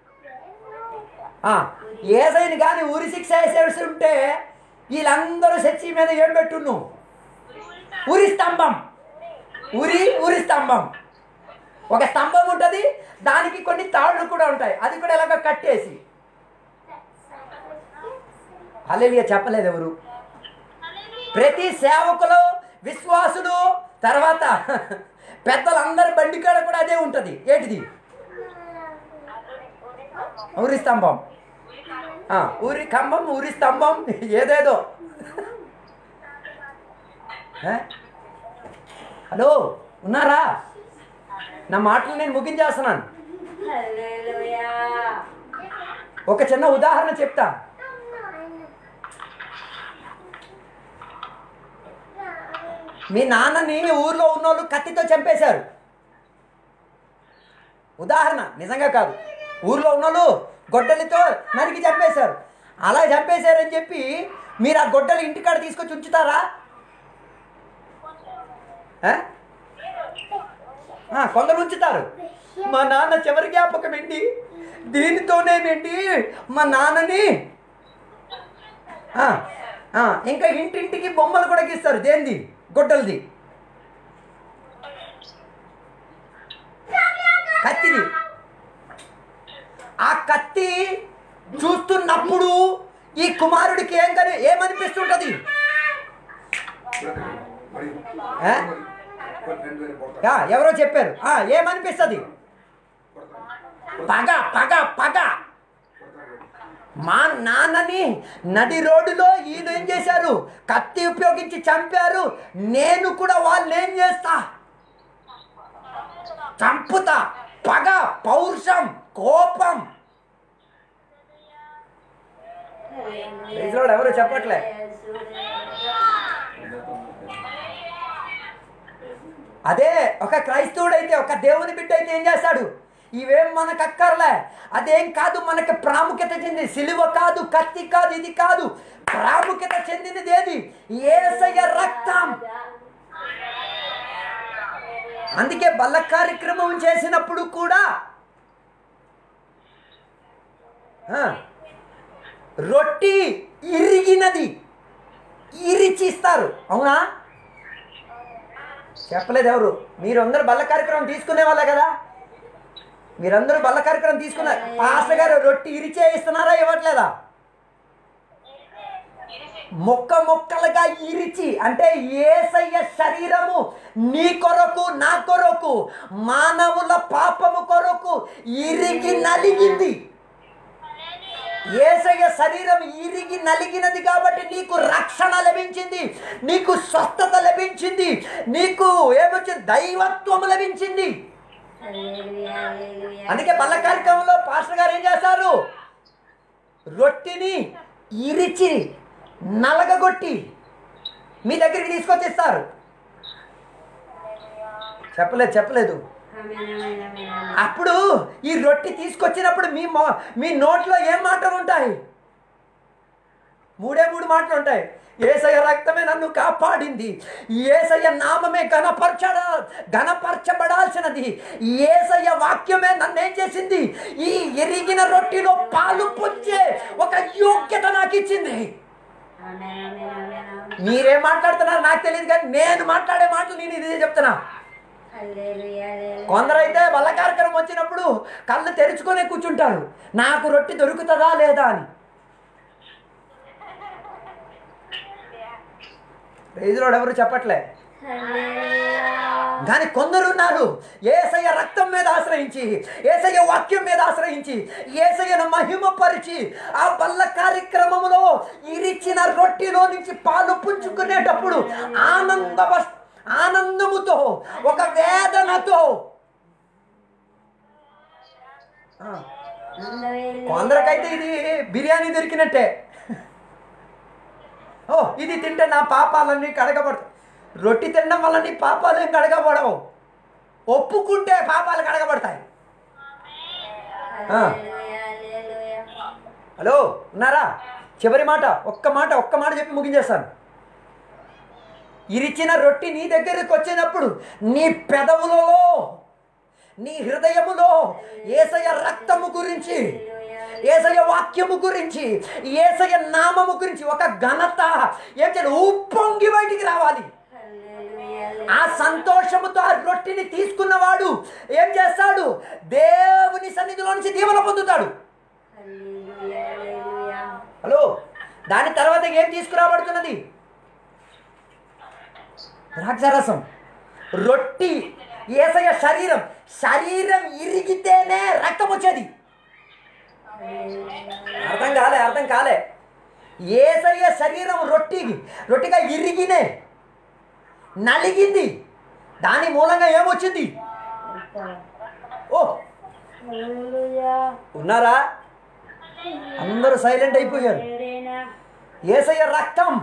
ఆ, ఏసైని కానీ ఊరి శిక్ష వేసేసి ఉంటే వీళ్ళందరూ చర్చి మీద ఏం పెట్టును ఊరి స్తంభం ఊరి ఊరి స్తంభం ఒక స్తంభం ఉంటుంది దానికి కొన్ని తాళ్ళు కూడా ఉంటాయి అది కూడా ఎలాగ కట్టేసి అల్లెలియ చెప్పలేదు ఎవరు ప్రతి సేవకులు విశ్వాసులు తర్వాత పెద్దలందరి బండి కాడ కూడా అదే ఉంటుంది ఏంటిది ఊరి స్తంభం ఆ, ఊరి కంబం ఊరి స్తంభం ఏదేదో ఏ? హలో ఉన్నారా నా మాటలు నేను ముగించేస్తున్నాను హల్లెలూయా ఒక చిన్న ఉదాహరణ చెప్తా మీ నాన్నని ఊర్లో ఉన్నోళ్ళు కత్తితో చంపేశారు ఉదాహరణ నిజంగా కాదు ఊర్లో ఉన్నోళ్ళు గొడ్డలితో నరికి చంపేశారు అలా చంపేశారని చెప్పి మీరు ఆ గొడ్డలు ఇంటికాడ తీసుకొచ్చి ఉంచుతారా ఆ? ఆ, కొందరు ఉంచుతారు మా నాన్న చివరి జ్ఞాపకం ఏంటి దీనితోనేనండి మా నాన్నని ఆ, ఆ, ఇంకా ఇంటింటికి బొమ్మలు కూడా గీస్తారు దేంది గొడ్డలది కత్తిది ఆ కత్తి చూస్తున్నప్పుడు ఈ కుమారుడికి ఏం కని ఏమనిపిస్తుంటది మరి ఆ? రెండు వేలు కొడతాను ఆ, ఎవరో చెప్పారు ఆ, ఏమనిపిస్తుంది కొడతాను పగ పగ పగ కొడతాను మా నాన్నని నడి రోడ్డులో ఈయన ఏం చేశారు కత్తి ఉపయోగించి చంపారు నేను కూడా వాళ్ళని ఏం చేస్తా చంపుతా పగ పౌరుషం కోపం ప్రైజ్లార్డ్ ఎవరు చెప్పట్లే అదే ఒక క్రైస్తవుడైతే ఒక దేవుని బిడ్డ అయితే ఏం చేస్తాడు ఇవేం మనకు అక్కర్లే అదేం కాదు మనకి ప్రాముఖ్యత చెంది సిలువ కాదు కత్తి కాదు ఇది కాదు ప్రాముఖ్యత చెందినది ఏది ఏసయ్య రక్తం అందుకే బల్ల కార్యక్రమం చేసినప్పుడు కూడా ఆ, రొట్టి ఇరిగినది ఇరిచి ఇస్తారు అవునా చెప్పలేదు ఎవరు మీరందరూ బల్ల కార్యక్రమం తీసుకునే వాళ్ళే కదా మీరందరూ బల్ల కార్యక్రమం తీసుకున్నారు పాస్టర్ గారు రొట్టి ఇరిచే ఇస్తున్నారా ఇవ్వట్లేదా మొక్క మొక్కలుగా ఇరిచి అంటే ఏసయ్య శరీరము నీ కొరకు నా కొరకు మానవుల పాపము కొరకు ఇరిగి నలిగింది ఏసయ్య శరీరం ఇరిగి నలిగినది కాబట్టి నీకు రక్షణ లభించింది నీకు స్వస్థత లభించింది నీకు ఏమొచ్చింది దైవత్వం లభించింది అందుకే బల్ల కార్యక్రమంలో పాస్టర్ గారు ఏం చేస్తారు రొట్టిని ఇరిచి నలగగొట్టి మీ దగ్గరికి తీసుకొచ్చిస్తారు చెప్పలేదు చెప్పలేదు అప్పుడు ఈ రొట్టె తీసుకొచ్చినప్పుడు మీ మొ మీ నోట్లో ఏం మాటలు ఉంటాయి మూడే మూడు మాటలు ఉంటాయి ఏసయ్య రక్తమే నన్ను కాపాడింది ఏసయ్య నామమే ఘనపరచడ ఘనపరచబడాల్సినది ఏసయ్య వాక్యమే నన్ను ఏం చేసింది ఈ ఎరిగిన రొట్టెలో పాలు పొంచే ఒక యోగ్యత నాకు ఇచ్చింది మీరేం మాట్లాడుతున్నారు నాకు తెలియదు కానీ నేను మాట్లాడే మాటలు నేను ఇదే చెప్తున్నా కొందరైతే బల్ల కార్యక్రమం వచ్చినప్పుడు కళ్ళు తెరుచుకొని కూర్చుంటారు నాకు రొట్టె దొరుకుతుందా లేదా అని రైతులోడు ఎవరు చెప్పట్లే కానీ కొందరు ఉన్నారు ఏసయ్య రక్తం మీద ఆశ్రయించి ఏసయ్య వాక్యం మీద ఆశ్రయించి ఏసయ్యను మహిమపరిచి ఆ బల్ల కార్యక్రమంలో ఇరిచిన రొట్టెలో నుంచి పాలు పుంజుకునేటప్పుడు ఆనంద ఆనందముతో ఒక వేదనతో ఆ, కొందరికైతే ఇది బిర్యానీ దొరికినట్టే ఓ ఇది తింటే నా పాపాలన్నీ కడగబడతాయి రొట్టి తినడం వల్ల నీ పాపాలు ఏం కడగబడవు ఒప్పుకుంటే పాపాలు కడగబడతాయి ఆ. హలో ఉన్నారా చివరి మాట ఒక్క మాట ఒక్క మాట చెప్పి ముగించేస్తాను ఇరిచిన రొట్టి నీ దగ్గరికి వచ్చినప్పుడు నీ పెదవులలో నీ హృదయములో ఏసయ రక్తము గురించి ఏసయ వాక్యము గురించి ఏసయ నామము గురించి ఒక ఘనత ఏం చేయాలి ఉప్పొంగి బయటికి రావాలి ఆ సంతోషముతో ఆ రొట్టిని తీసుకున్నవాడు ఏం చేస్తాడు దేవుని సన్నిధిలో నుంచి దీవెన పొందుతాడు హలో దాని తర్వాత ఏం తీసుకురాబడుతున్నది ద్రాక్షరసం రొట్టి ఏసయ శరీరం శరీరం ఇరిగితేనే రక్తం వచ్చేది అర్థం కాలే అర్థం కాలే ఏసయ్య శరీరం రొట్టి రొట్టిగా ఇరిగినే నలిగింది దాని మూలంగా ఏమొచ్చింది ఓ హల్లెలూయా. ఉన్నారా అందరూ సైలెంట్ అయిపోయారు వేరేనా? ఏసయ్య రక్తం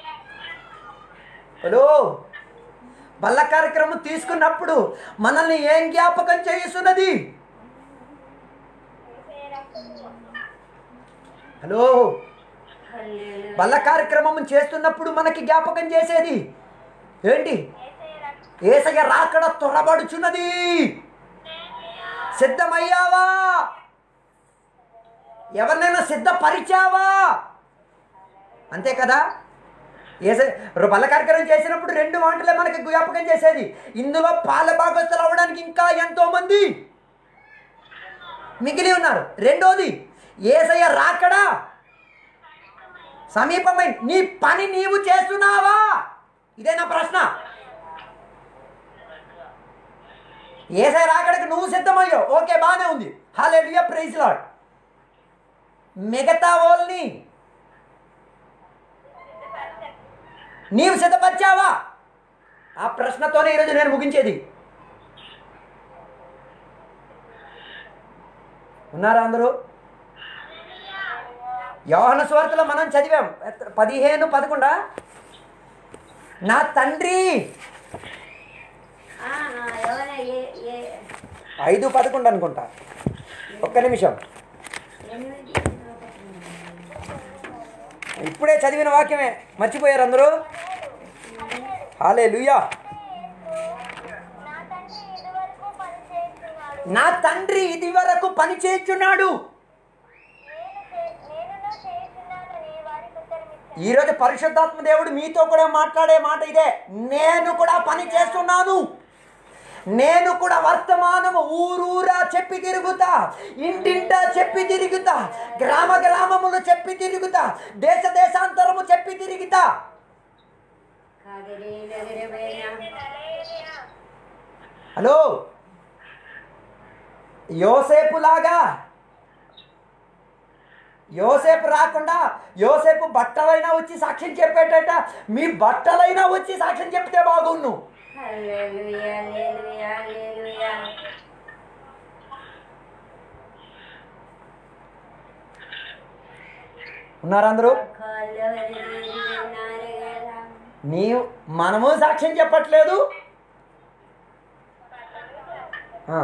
హలో బల్ల కార్యక్రమం తీసుకున్నప్పుడు మనల్ని ఏం జ్ఞాపకం చేస్తున్నది హలో హల్లెలూయా. బల్ల కార్యక్రమం చేస్తున్నప్పుడు మనకి జ్ఞాపకం చేసేది ఏంటి ఏసయ్య రాకడ త్వరబడుచున్నది సిద్ధమయ్యావా ఎవరినైనా సిద్ధపరిచావా అంతే కదా ఏసే బల్ల కార్యక్రమం చేసినప్పుడు రెండు మాటలే మనకి జ్ఞాపకం చేసేది ఇందులో పాల భాగస్తులు అవ్వడానికి ఇంకా ఎంతో మంది మిగిలి ఉన్నారు రెండోది ఏసయ్య రాకడా సమీపమై నీ పని నీవు చేస్తున్నావా ఇదే నా ప్రశ్న ఏసై రాకడికి నువ్వు సిద్ధమయ్యావు ఓకే బాగానే ఉంది హాలే ప్రైజ్ లాడ్ మిగతా వాళ్ళని నీవు సిద్ధపరిచావా ఆ ప్రశ్నతోనే ఈరోజు నేను ముగించేది ఉన్నారా అందరూ యోహన స్వార్థలో మనం చదివాం పదిహేను పదకొండా నా తండ్రి ఆ, ఆ, ఎవరైనా ఏ- ఏ- ఐదు పదకొండు అనుకుంటా ఒక్క నిమిషం ఎనిమిది ఇప్పుడే చదివిన వాక్యమే మర్చిపోయారు అందరూ హాలే లుయా నా తండ్రి ఇదివరకు పని చేస్తున్నాడు నా తండ్రి ఇది వరకు పని చేస్తున్నాడు నేను చే- నేనును చేస్తున్నానని వారికి ఉత్తరమిచ్చాను ఈరోజు పరిశుద్ధాత్మ దేవుడు మీతో కూడా మాట్లాడే మాట ఇదే నేను కూడా పని చేస్తున్నాను నేను కూడా వర్తమానము ఊరూరా చెప్పి తిరుగుతా ఇంటింటా చెప్పి తిరుగుతా గ్రామ గ్రామములు చెప్పి తిరుగుతా దేశ దేశాంతరము చెప్పి తిరుగుతా కాగరే నగరే వేనా. హలో యోసేపులాగా యోసేపు రాకుండా యోసేపు బట్టలైనా వచ్చి సాక్ష్యం చెప్పేటట మీ బట్టలైనా వచ్చి సాక్ష్యం చెప్తే బాగున్ను హల్లెలూయా, హల్లెలూయా, హల్లెలూయా. ఉన్నారా అందరూ కాలవరి నారగల. నీవు మనము సాక్ష్యం చెప్పట్లేదు ఆ.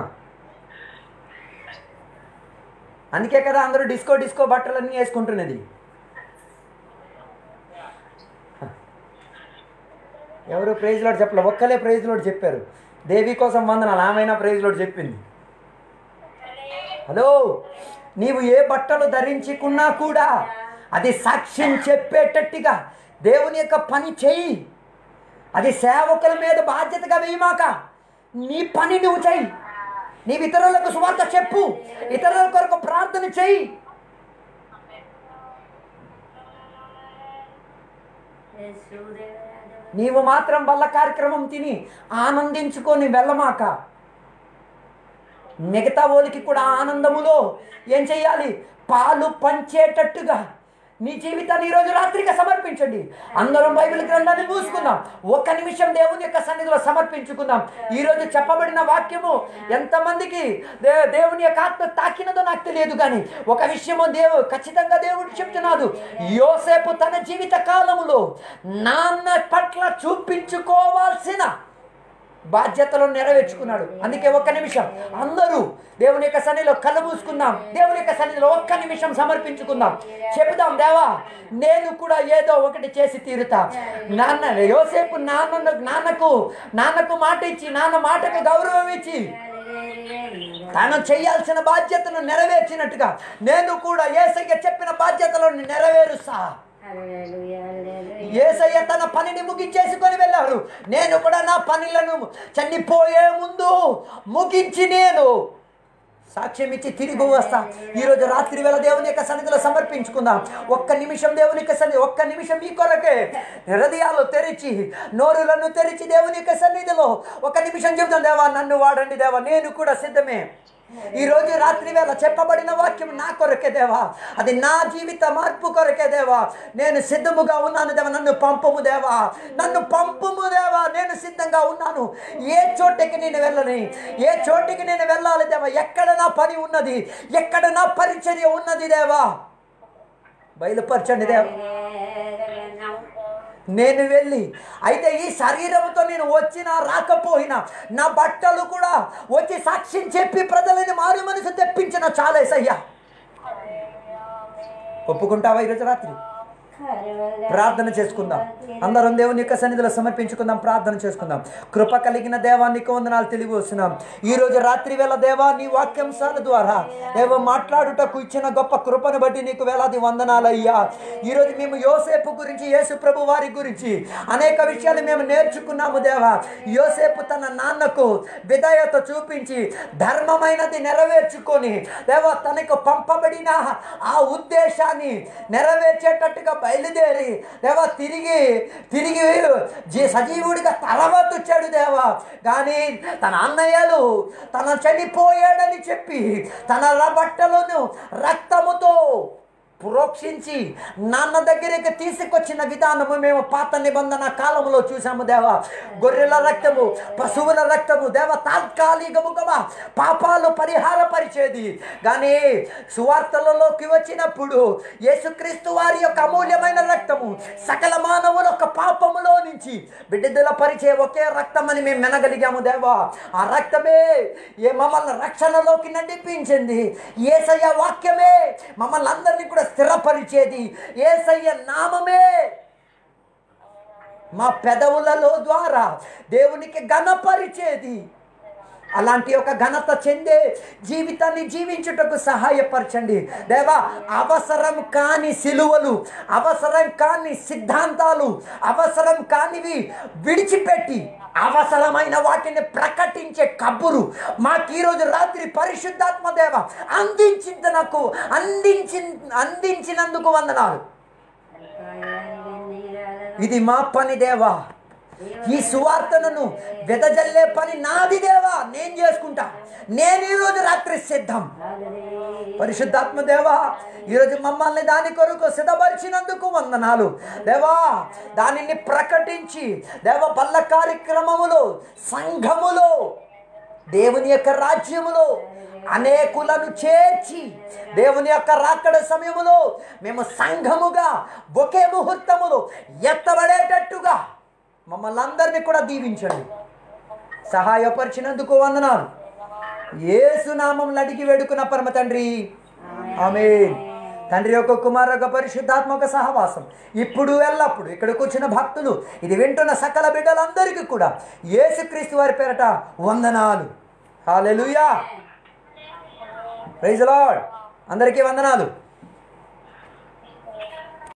అందుకే కదా అందరూ డిస్కో డిస్కో బట్టలన్నీ వేసుకుంటున్నది ఎవరు ప్రైజ్ లోడ్ చెప్పలే ఒక్కలే ప్రైజ్ లోడ్ చెప్పారు దేవి కోసం వందనాలు ఆమెనా ప్రైజ్ లోడ్ చెప్పింది హలో నీవు ఏ బట్టలు ధరించుకున్నా కూడా అది సాక్ష్యం చెప్పేటట్టుగా దేవుని యొక్క పని చెయ్యి అది సేవకుల మీద బాధ్యతగా వేయమాక నీ పని నువ్వు చెయ్యి నీవు ఇతరులకు సువార్త చెప్పు ఇతరుల కొరకు ప్రార్థన చెయ్యి యేసుదేవరాధవ. నీవు మాత్రం వల్ల కార్యక్రమం తిని ఆనందించుకొని వెళ్ళమాక మిగతా వాళ్ళకి కూడా ఆనందములో ఏం చెయ్యాలి పాలు పంచేటట్టుగా నీ జీవితాన్ని ఈరోజు రాత్రిగా సమర్పించండి అందరం బైబిల్ గ్రంథాన్ని మూసుకుందాం ఒక్క నిమిషం దేవుని యొక్క సన్నిధిలో సమర్పించుకుందాం ఈరోజు చెప్పబడిన వాక్యము ఎంతమందికి దే దేవుని యొక్క ఆత్మ తాకినదో నాకు తెలియదు కానీ ఒక విషయము దేవు ఖచ్చితంగా దేవుడు చెప్తున్నాడు యోసేపు తన జీవిత కాలములో నాన్న పట్ల చూపించుకోవాల్సిన బాధ్యతలు నెరవేర్చుకున్నాడు అందుకే ఒక్క నిమిషం అందరూ దేవుని యొక్క సన్నిధిలో కళ్ళు మూసుకుందాం దేవుని యొక్క సన్నిధిలో ఒక్క నిమిషం సమర్పించుకుందాం చెబుదాం దేవా నేను కూడా ఏదో ఒకటి చేసి తీరుతా నాన్న యోసేపు నాన్న నాన్నకు నాన్నకు మాట ఇచ్చి నాన్న మాటకు గౌరవం ఇచ్చి తాను చేయాల్సిన బాధ్యతను నెరవేర్చినట్టుగా నేను కూడా ఏసయ్య చెప్పిన బాధ్యతలను నెరవేరుస్తా హల్లెలూయా, హల్లెలూయా. ఏసయ్య తన పనిని ముగించేసుకొని వెళ్ళారు నేను కూడా నా పనులను చనిపోయే ముందు ముగించి నేను సాక్ష్యం ఇచ్చి తిరిగి వస్తా ఈరోజు రాత్రి వేళ దేవుని యొక్క సన్నిధిలో సమర్పించుకుందాం ఒక్క నిమిషం దేవుని యొక్క సన్నిధి ఒక్క నిమిషం మీ కొరకే హృదయాలు తెరిచి నోరులను తెరిచి దేవుని యొక్క సన్నిధిలో ఒక నిమిషం చెబుతాం దేవా నన్ను వాడండి దేవా నేను కూడా సిద్ధమే ఈ రోజు రాత్రి వేళ చెప్పబడిన వాక్యం నా కొరకే దేవా అది నా జీవిత మార్పు కొరకే దేవా నేను సిద్ధముగా ఉన్నాను దేవా నన్ను పంపము దేవా నన్ను పంపము దేవా నేను సిద్ధంగా ఉన్నాను ఏ చోటికి నేను వెళ్ళని ఏ చోటికి నేను వెళ్ళాలి దేవా ఎక్కడ నా పని ఉన్నది ఎక్కడ నా పరిచర్య ఉన్నది దేవా బయలుపరచండి దేవా నేను వెళ్ళి అయితే ఈ శరీరంతో నేను వచ్చినా రాకపోయినా నా బట్టలు కూడా వచ్చి సాక్ష్యం చెప్పి ప్రజలని మారు మనసు తెప్పించిన చాలేసయ్యా ఒప్పుకుంటావా ఈరోజు రాత్రి ప్రార్థన చేసుకుందాం అందరం దేవుని యొక్క సన్నిధిలో సమర్పించుకుందాం ప్రార్థన చేసుకుందాం కృప కలిగిన దేవానికి వందనాలు తెలివి వస్తున్నాం ఈ రోజు రాత్రి వేళ దేవా నీ వాక్యాంశాల ద్వారా దేవ మాట్లాడుటకు ఇచ్చిన గొప్ప కృపను బట్టి నీకు వేలాది వందనాలు అయ్యా ఈరోజు మేము యోసేపు గురించి యేసు ప్రభు వారి గురించి అనేక విషయాలు మేము నేర్చుకున్నాము దేవా యోసేపు తన నాన్నకు విధేయత చూపించి ధర్మమైనది నెరవేర్చుకొని దేవా తనకు పంపబడిన ఆ ఉద్దేశాన్ని నెరవేర్చేటట్టుగా బయలుదేరి దేవా తిరిగి తిరిగి జీ సజీవుడిగా తర్వాత వచ్చాడు దేవా కానీ తన అన్నయ్యలు తన చనిపోయాడని చెప్పి తన బట్టలను రక్తముతో ప్రోక్షించి నాన్న దగ్గరికి తీసుకొచ్చిన విధానము మేము పాత నిబంధన కాలంలో చూసాము దేవా గొర్రెల రక్తము పశువుల రక్తము దేవ తాత్కాలికముగా పాపాలు పరిహారపరిచేది కానీ సువార్తలలోకి వచ్చినప్పుడు యేసుక్రీస్తు వారి యొక్క అమూల్యమైన రక్తము సకల మానవుల యొక్క పాపములో నుంచి బిడ్డల పరిచే ఒకే రక్తం అని మేము వినగలిగాము దేవా ఆ రక్తమే ఏ మమ్మల్ని రక్షణలోకి నడిపించింది ఏసయ్య వాక్యమే మమ్మల్ని అందరినీ కూడా స్థిరపరిచేది ఏసయ్య నామమే మా పెదవులలో ద్వారా దేవునికి ఘనపరిచేది అలాంటి ఒక ఘనత చెందే జీవితాన్ని జీవించుటకు సహాయపరచండి దేవా అవసరం కాని సిలువలు అవసరం కాని సిద్ధాంతాలు అవసరం కానివి విడిచిపెట్టి అవసరమైన వాటిని ప్రకటించే కబురు మాకు ఈరోజు రాత్రి పరిశుద్ధాత్మ దేవ అందించింది నాకు అందించి అందించినందుకు వందనాలు ఇది మా పని దేవా ఈ సువార్తను వెదజల్లే పని నాది దేవా నేను చేసుకుంటా నేను ఈరోజు రాత్రి సిద్ధం పరిశుద్ధాత్మ దేవా ఈరోజు మమ్మల్ని దాని కొరకు సిద్ధపరిచినందుకు వందనాలు దేవా దానిని ప్రకటించి దేవ బల్ల కార్యక్రమములో సంఘములో దేవుని యొక్క రాజ్యములో అనేకులను చేర్చి దేవుని యొక్క రాకడ సమయములో మేము సంఘముగా ఒకే ముహూర్తములో ఎత్తబడేటట్టుగా మమ్మల్ని అందరినీ కూడా దీవించండి సహాయపరిచినందుకు వందనాలు ఏసునామంలో అడిగి వేడుకున్న పరమ తండ్రి ఆమె తండ్రి యొక్క కుమారు యొక్క పరిశుద్ధాత్మక సహవాసం ఇప్పుడు ఎల్లప్పుడు ఇక్కడికి వచ్చిన భక్తులు ఇది వింటున్న సకల బిడ్డలందరికీ కూడా యేసుక్రీస్తు వారి పేరట వందనాలు హాలెలుయా ప్రైజ్ లార్డ్ అందరికీ వందనాలు